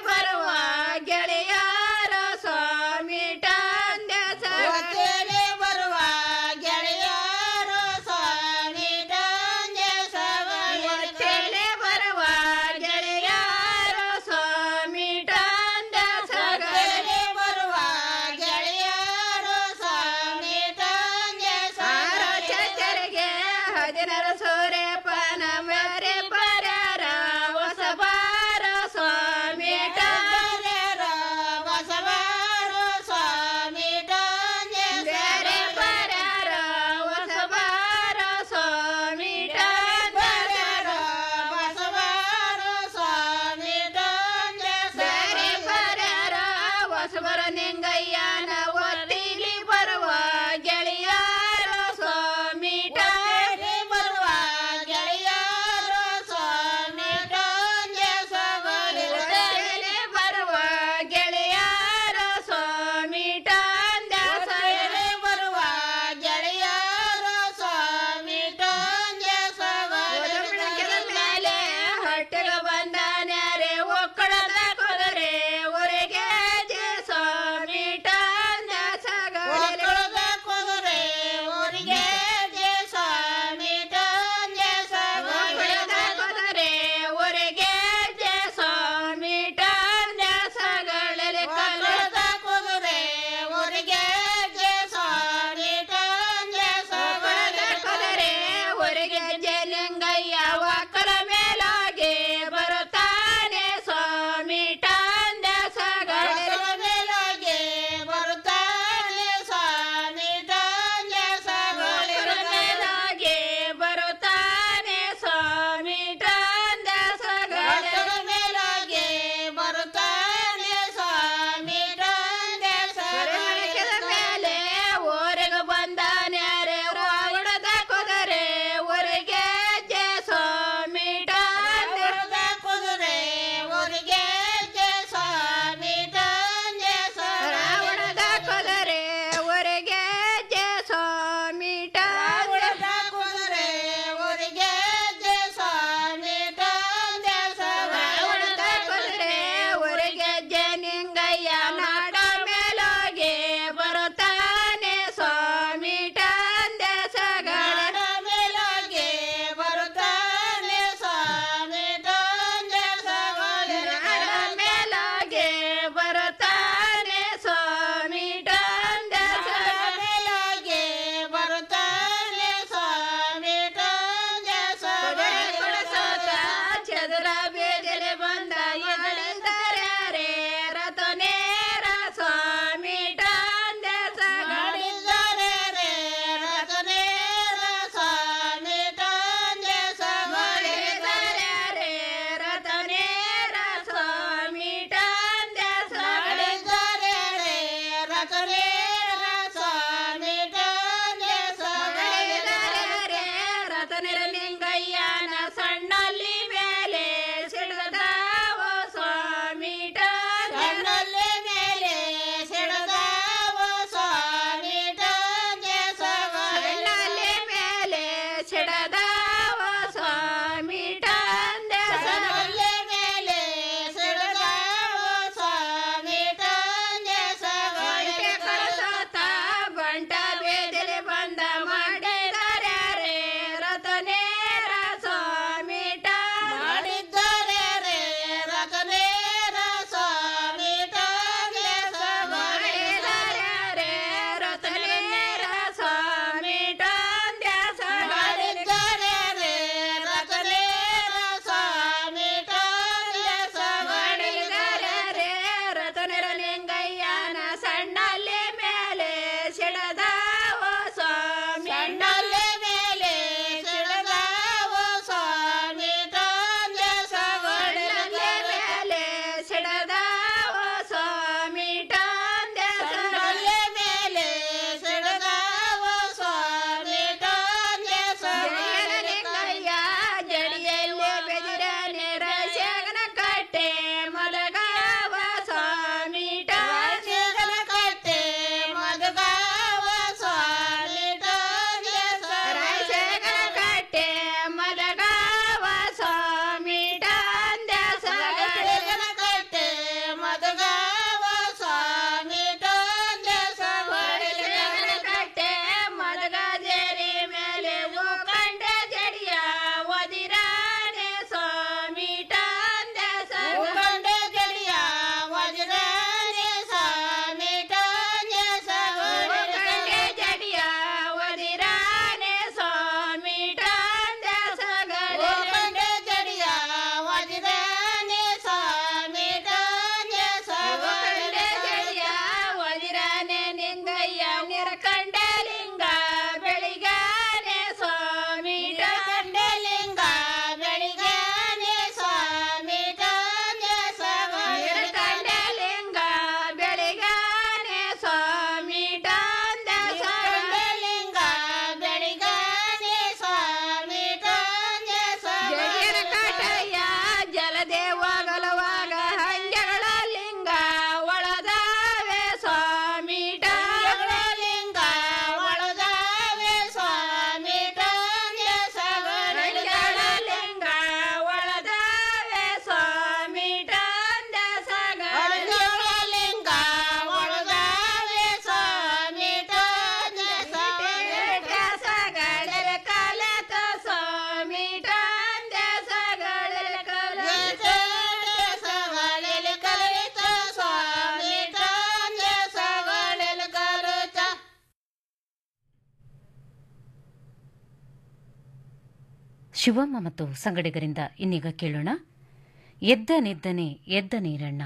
ಶಿವಮ್ಮ ಮತ್ತು ಸಂಗಡಿಗರಿಂದ ಇನ್ನೀಗ ಕೇಳೋಣ ಎದ್ದ ನಿದ್ದನೆ ಎದ್ದ ನೀರಣ್ಣ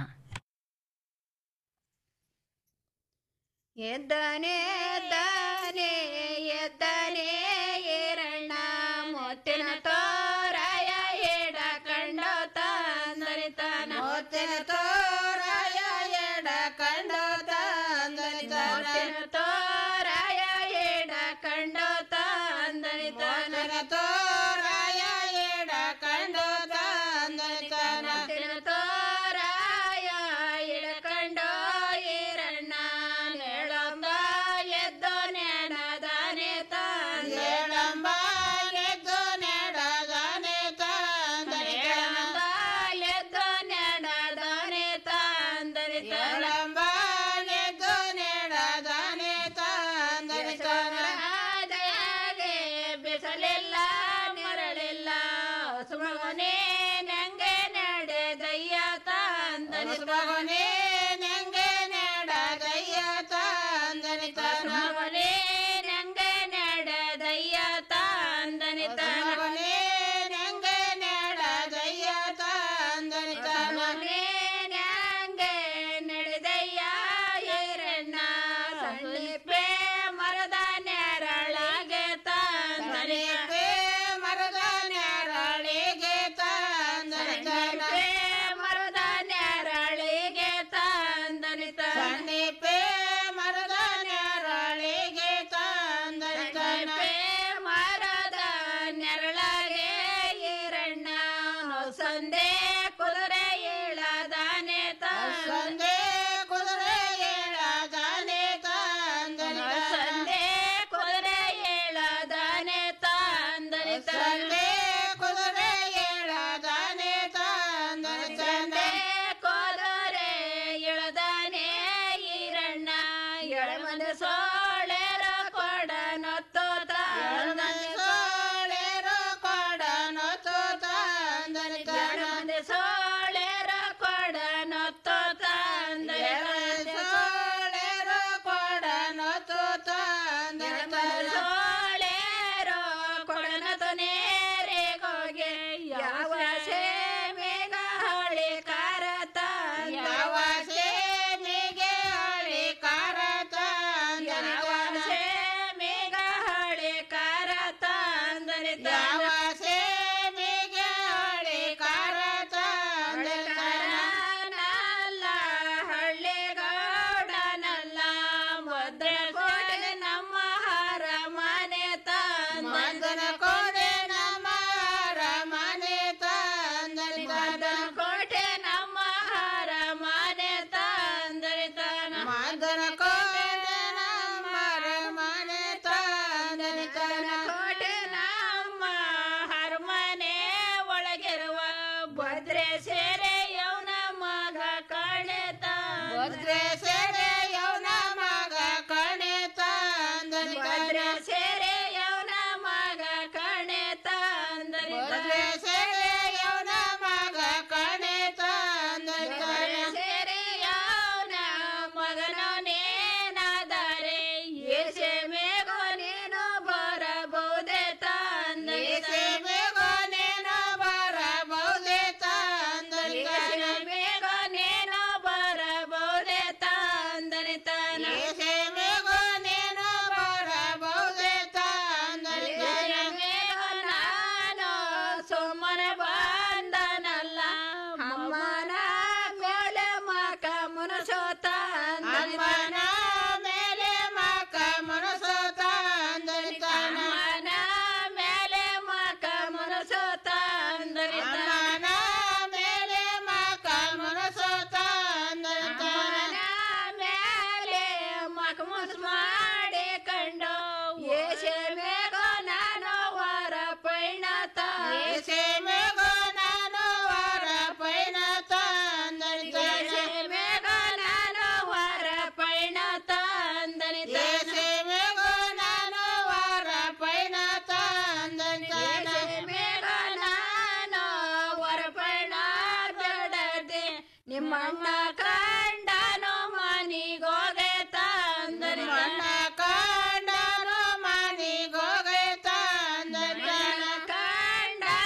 ಎದ್ದನೆ ಎದ್ದನೆ ಎದ್ದನೆ ಈರಣ್ಣ ಮುತ್ತಿನ ತೋರಾಯ ಎಡ ಕಂಡು ತಂದರಿತಾನ ಮುತ್ತಿನ ತೋರಾಯ ಎಡ ಕಂಡು ತಂದರಿತಾನ ಮುತ್ತಿನ ತೋರಾಯ ಎಡ ಕಂಡು ತಂದರಿತಾನ ತೋರಾಯ ಎಡ ಕಂಡು ತಂದರಿತಾನ ಮುತ್ತಿನ ತೋರಾಯ ಎಡಕಂಡೋ ಈರಣ್ಣ ನೆಳಂಬ ಎದ್ದು ನೆಡದಾನೆ ತಂದೆಳಂಬ ಎದ್ದು ನೆಡದಾನೆ ತಂದೆಳಂಬ ಎದ್ದು ನೆಡದಾನೆ ತಂದರೆ ತಳಂಬ ಎದ್ದು ನೆಡದಾನೆ ತಂದರೆ ದಯಾಗೆ ಬಿಸಲಿಲ್ಲ ನೆರಳಿಲ್ಲ ಸುಮಗನೇ ನಂಗೆ ನಡೆದಯ್ಯ ತಂದನೆ ಸುಮಗನೇ ನಂಗೆ ನಡೆದಯ್ಯ ತಂದನೆ ಸುಮಗನೇ ನಂಗೆ ನಡೆದಯ್ಯ ತಂದನೆ ಸುಮಗನೇ ನಂಗೆ ನಡೆದಯ್ಯ ತಂದನೆ ಸುಮಗನೇ ನಂಗೆ ನಡೆದಯ್ಯ ಈರಣ್ಣ ಸಣ್ಣಿಪೆ ಮರದ ನೆರಳಾಗೆ ತಂದನೆ ಮರದ ನೆರಳಿಗೆ ತಂದನೆ ಮರದ ನೆರಳಿಗೆ ತಂದನೆ ಸಣ್ಣಿಪೆ ಮರದ ನೆರಳಿಗೆ ತಂದನೆ ಮರದ ನೆರಳಾಗೆ ಈರಣ್ಣ ಸಂದೆ ಕುದುರೆ ಏಳದಾನೆ ತಂದೆ ಕುದುರೆ ಏಳದಾನೆ ತಂದನೆ ಸಂದೆ ಕುದುರೆ ಏಳದಾನೆ ತಂದನೆ ತಂದೆ ಕುದುರೆ ಏಳದಾನೆ ತಂದನೆ ತಂದೆ ಕುದುರೆ ಎಳದಾನೆ ಈರಣ್ಣ ಎಳಮನ ಸೋಳೆರ ಕೊಡನೊತ್ತು ತಂದನೆ ಸೋಳೆರ ಕೊಡನೊತ್ತು ತಂದನೆ ಎಳಮನ ಸೋಳೆರ ಕೊಡನೊತ್ತು ತಂದನೆ ಸೋಳೆರ ಕೊಡನೊತ್ತು ತಂದನೆ ಸೋಳೆರೋ ಕೊಡನೊತ್ತು ನೇರೆಗೋಗೆ ಯಾವ ಸೇಮೆಗ ಹಳಿ ಕಾರತ ಯಾವ ಸೇಮೆಗೆ ಹಳಿ ಕಾರತ ಯಾವ ಸೇಮೆಗ ಹಳಿ ಕಾರತ ಅಂದರೆ ಯಾವ ಸೇಮೆಗೆ ಹಳಿ ಕಾರತ ನಲ್ಲ ಹಳ್ಳಿಗೌಡನಲ್ಲ ಮುದ್ರೆ ಕೋಟೆ ನಮ್ಮ ಹಾರ ಮನೆ ತಂದನ ಕೋಟೆ ನಮ್ಮ ಹಾರ ಮನೆ ತಂದರಿ ಮದನ ಕೋಟೆ ನಮ್ಮ ಹಾರ ಮನೆ ತಂದರಿ ತನ ಮದನ ಕೋಟೆ ನಮ್ಮ ಮನೆ ತಂದರಿ ತನ ಕೋಟೆ ನಮ್ಮ ಹರಮನೆ ಒಳಗಿರುವ ಭದ್ರೆ ಸೇರೆ ಯೌನ ಮಗ ಕಣೆ ಭದ್ರೆ ಸೇರೆ ಯೌನ ಮಗ ಕಣೆ ತಂದರಿ ಭದ್ರೆ ಸೇರೆ ಯೌನ ಮಗ ಕಣೆ ತಂದರಿ ಭದ್ರೆ ಸೇರೆ ಯೌನ ಮಗ ಕಣೆ ತಂದರಿ ಭದ್ರೆ ಸೇರೆ ಯೌನ ಮಗನೇನಾದರೆ ಏಸೆ ಮೇಗೋ ನೀನು ಬರಬಹುದೇ ತಂದರಿ ಏಸೆ ಮೇಗೋ ನೀನು ಬರಬಹುದೇ ತಂದರಿ ಏಸೆ ಮೇಗೋ ನೀನು ಬರಬಹುದೇ ತಂದರಿ ತಾನ ಏಸೆ ಮೇಗೋ ನೀನು ಬರಬಹುದೇ ತಂದರಿ ಮೇಗೋ ನಾನು ಸುಮ್ಮನ ಬಂದನಲ್ಲ ಅಮ್ಮನ ಕೋಲೆ ಮಕ ಮುನಸೋತ ಅಮ್ಮನ ಮೇಲೆ ಮಕ ಮುನಸೋತ ಅಮ್ಮನ ಮೇಲೆ ಮಕ ಮುನಸೋತ ಅಮ್ಮನ ಮೇಲೆ ಮಕ ಮುನಸೋತ ಅಮ್ಮನ ಮೇಲೆ ಮಕ ಮುಸ್ ಮಾಡಿ ಕಂಡು ಏಸೆ ಮೇಗೋ ನಾನು ವರ ಪೈಣತ ಏಸೆ ಮೇಗೋ ನಾನು ವರ ಪೈಣತ ಏಸೆ ಮೇಗೋ ನಾನು ವರ ಪೈಣತ ಏಸೆ ಮೇಗೋ ನಾನು ವರ ಪೈಣತ ಏಸೆ ಮೇಗೋ ನಾನು ವರ ಪೈಣ ಬಿಡದೆ ನಿಮ್ಮಣ್ಣ ಕಂಡನು ಮನಿಗೋಗೆ ತಂದರಿ ಅಣ್ಣ ಕಂಡನು ಮನಿಗೋಗೆ ತಂದರಿ ಕಂಡ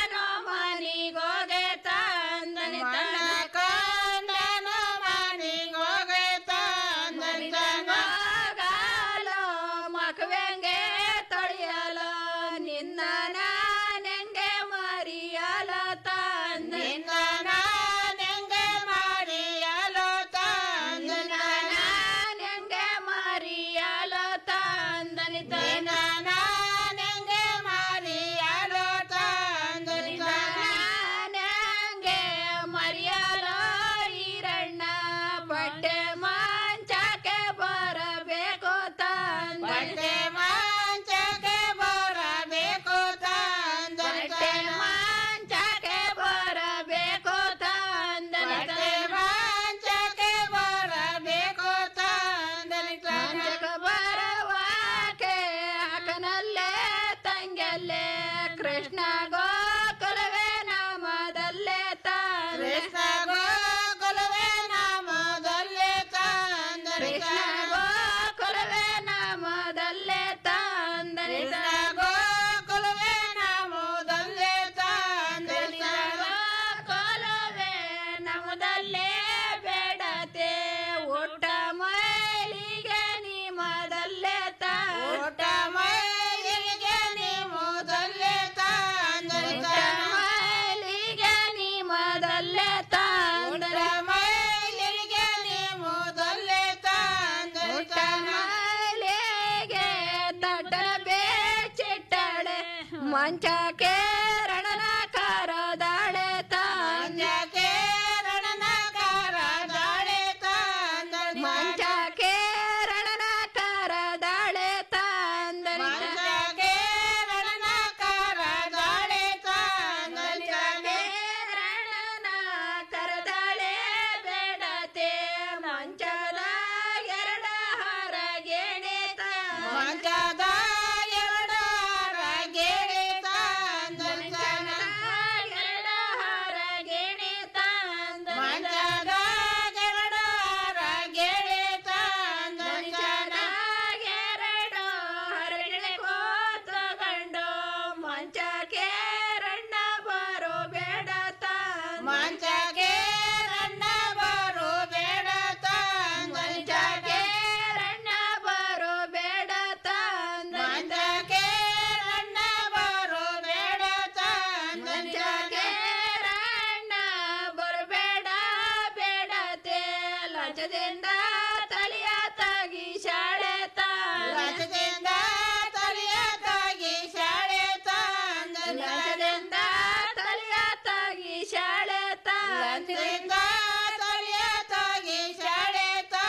ಮೊದಲೇ ಬೇಡತೆ ಊಟ ಮೈಲಿಗೆ ನೀ ಮೊದಲೇ ತಾ ಊಟ ಮೈಲಿಗೆ ನೀ ಮೊದಲೇ ತಾಂದಲಿತ ಮೈಲಿಗೆ ನೀ ಮೊದಲೇ ತಾಂದಲ ಮೈಲಿಗೆ ನೀ ಮೊದಲೇ ತಾಂದಲಿತ ಮೈಲಿಗೆ ತಟ ಬೇಚಿಟ್ಟಳೆ ಮಂಚಕ್ಕೆ ರಣನ ಕರದಾಳೆ ತಾಂಜಕ್ಕೆ ರಣನ ಕರದಾಳೆ ತಾಂದ ಮಂಚಕ್ಕೆ ರಣನ ಕರದಾಳೆ ತಾಂದ ಮಂಚಕ್ಕೆ ರಣನ ಕರದಾಳೆ ತಾಂದ ರಣನ ಕರದಾಳೆ ಬೇಡತೆ ಮಂಚದ ಎರಡ ಹರಗೇಣೆ ಮಂಚದ ಎರಡ ಹರಗೇಣೆ ತಾಂದನ ಎರಡ ಹರಗೇಣೆ ತಾಂದ ಮಂಚದ ಎರಡ ಹರಗೇಣೆ ತಾಂದನ ಎರಡು ಹರಗೇಣೆ ಕೋತುಕೊಂಡು ಮಂಚಕ್ಕೆ ರಣ್ಣ ಬರೋ ಬೇಡ ಮಂಚಕ್ಕೆ ರಣ್ಣ ಬರೋ ಬೇಡ ಮಂಚಕ್ಕೆ ರಣ್ಣ ಬರೋ ಬೇಡ ಮಂಚಕ್ಕೆ ರಣ್ಣ ಬರೋ ಬೇಡ ಮಂಚಕ್ಕೆ ರಣ್ಣ ಬರಬೇಡ ಬೇಡತೆ ಲಜದಿಂದ ತಲೆಯ ತಾಗಿ ಶಾಳೆ ಲಜದಿಂದ ತಲೆಯ ತಾಗಿ ಶಾಳೆ ಲಜದಿಂದ ತಲೆಯ ತಾಗಿ ಶಾಳೆ ಲಜದಿಂದ ತಲೆಯ ತಾಗಿ ಶಾಳೆ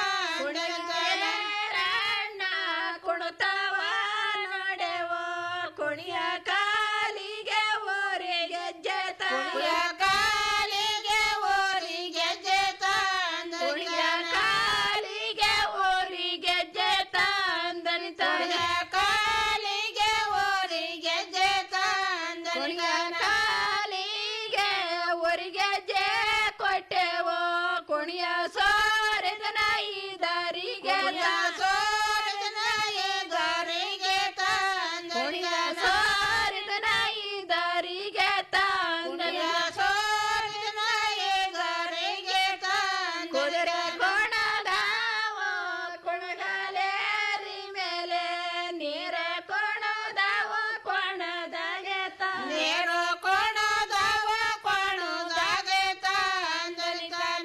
ಕುಣಿಯರಣ್ಣ ಕುಣುತ್ತವ ನೋಡೆವೋ ಕುಣಿಯ ಕಾಲಿಗೆ ಓರಿ ಗೆಜ್ಜೆ ಕುಣಿಯ ಕಾಲಿಗೆ ಓರಿ ಗೆಜ್ಜೆ ಕುಣಿಯ ಕಾಲಿಗೆ ಓರಿ ಗೆಜ್ಜೆ ತಂದನಿ ಕುಣಿಯ ಕಾಲಿಗೆ ಓರಿ ಗೆಜ್ಜೆ ತಂದನಿ ಕಾಲಿಗೆ ಓರಿ ಗೆಜ್ಜೆ ಕೊಟ್ಟೆವೋ ಕುಣಿಯ ಸೋರಿದನ ಈ ದಾರಿಗೆ ಸೋರಿದನ ಈ ದಾರಿಗೆ ಕುಣಿಯ ಸೋರಿದನ ಈ ದಾರಿಗೆ ತಂದನ ಸೋರಿದನ ಈ ದಾರಿಗೆ ಕುದುರೆ ಕೊಣದಾವ ಕೊಣಗಾಲೇರಿ ಮೇಲೆ ನೀರೆ ಕೊಣದಾವ ಕೊಣದಾಗೆ ನೀರು ಕೊಣದಾವ ಕೊಣದಾಗೆ ತಂದಲಿತಾನ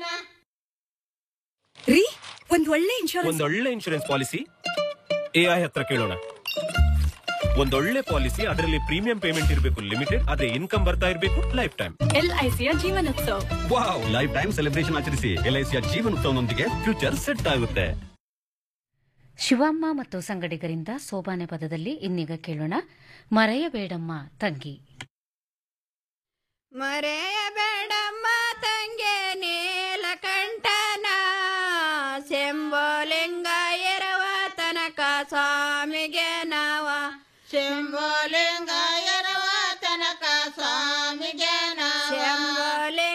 ರೀ ಒಂದ್ ಒಳ್ಳೆ ಇನ್ಶೂರೆನ್ಸ್ ಒಂದೊಳ್ಳೆ ಇನ್ಶೂರೆನ್ಸ್ ಪಾಲಿಸಿ ಎಐ ಹತ್ರ ಕೇಳೋಣ ಒಂದೊಳ್ಳೆ ಪಾಲಿಸಿ ಅದರಲ್ಲಿ ಪ್ರೀಮಿಯಂ ಪೇಮೆಂಟ್ ಇರಬೇಕು ಲಿಮಿಟೆಡ್ ಅದೇ ಇನ್ಕಮ್ ಬರ್ತಾ ಇರಬೇಕು ಲೈಫ್ ಟೈಮ್ ಎಲ್ ಐ ಸಿಯ ಜೀವನೋತ್ಸವ ವಾವ್ ಲೈಫ್ ಟೈಮ್ ಸೆಲೆಬ್ರೇಷನ್ ಆಚರಿಸಿ ಎಲ್ಐಸಿಯ ಜೀವನೋತ್ಸವನೊಂದಿಗೆ ಫ್ಯೂಚರ್ ಸೆಟ್ ಆಗುತ್ತೆ ಶಿವಮ್ಮ ಮತ್ತು ಸಂಗಡಿಗರಿಂದ ಸೋಬಾನೆ ಪದದಲ್ಲಿ ಇನ್ನೀಗ ಕೇಳೋಣ ಮರೆಯಬೇಡಮ್ಮ ತಂಗಿ ಮರೆಯಬೇಡಮ್ಮ ತಂಗೆ ನೀಲಕಂಠನ ಶಂಭೋಲಿಂಗ ಇರುವ ತನಕ ಸ್ವಾಮಿಗೆ ನಾವ ಶಂಭೋಲಿಂಗ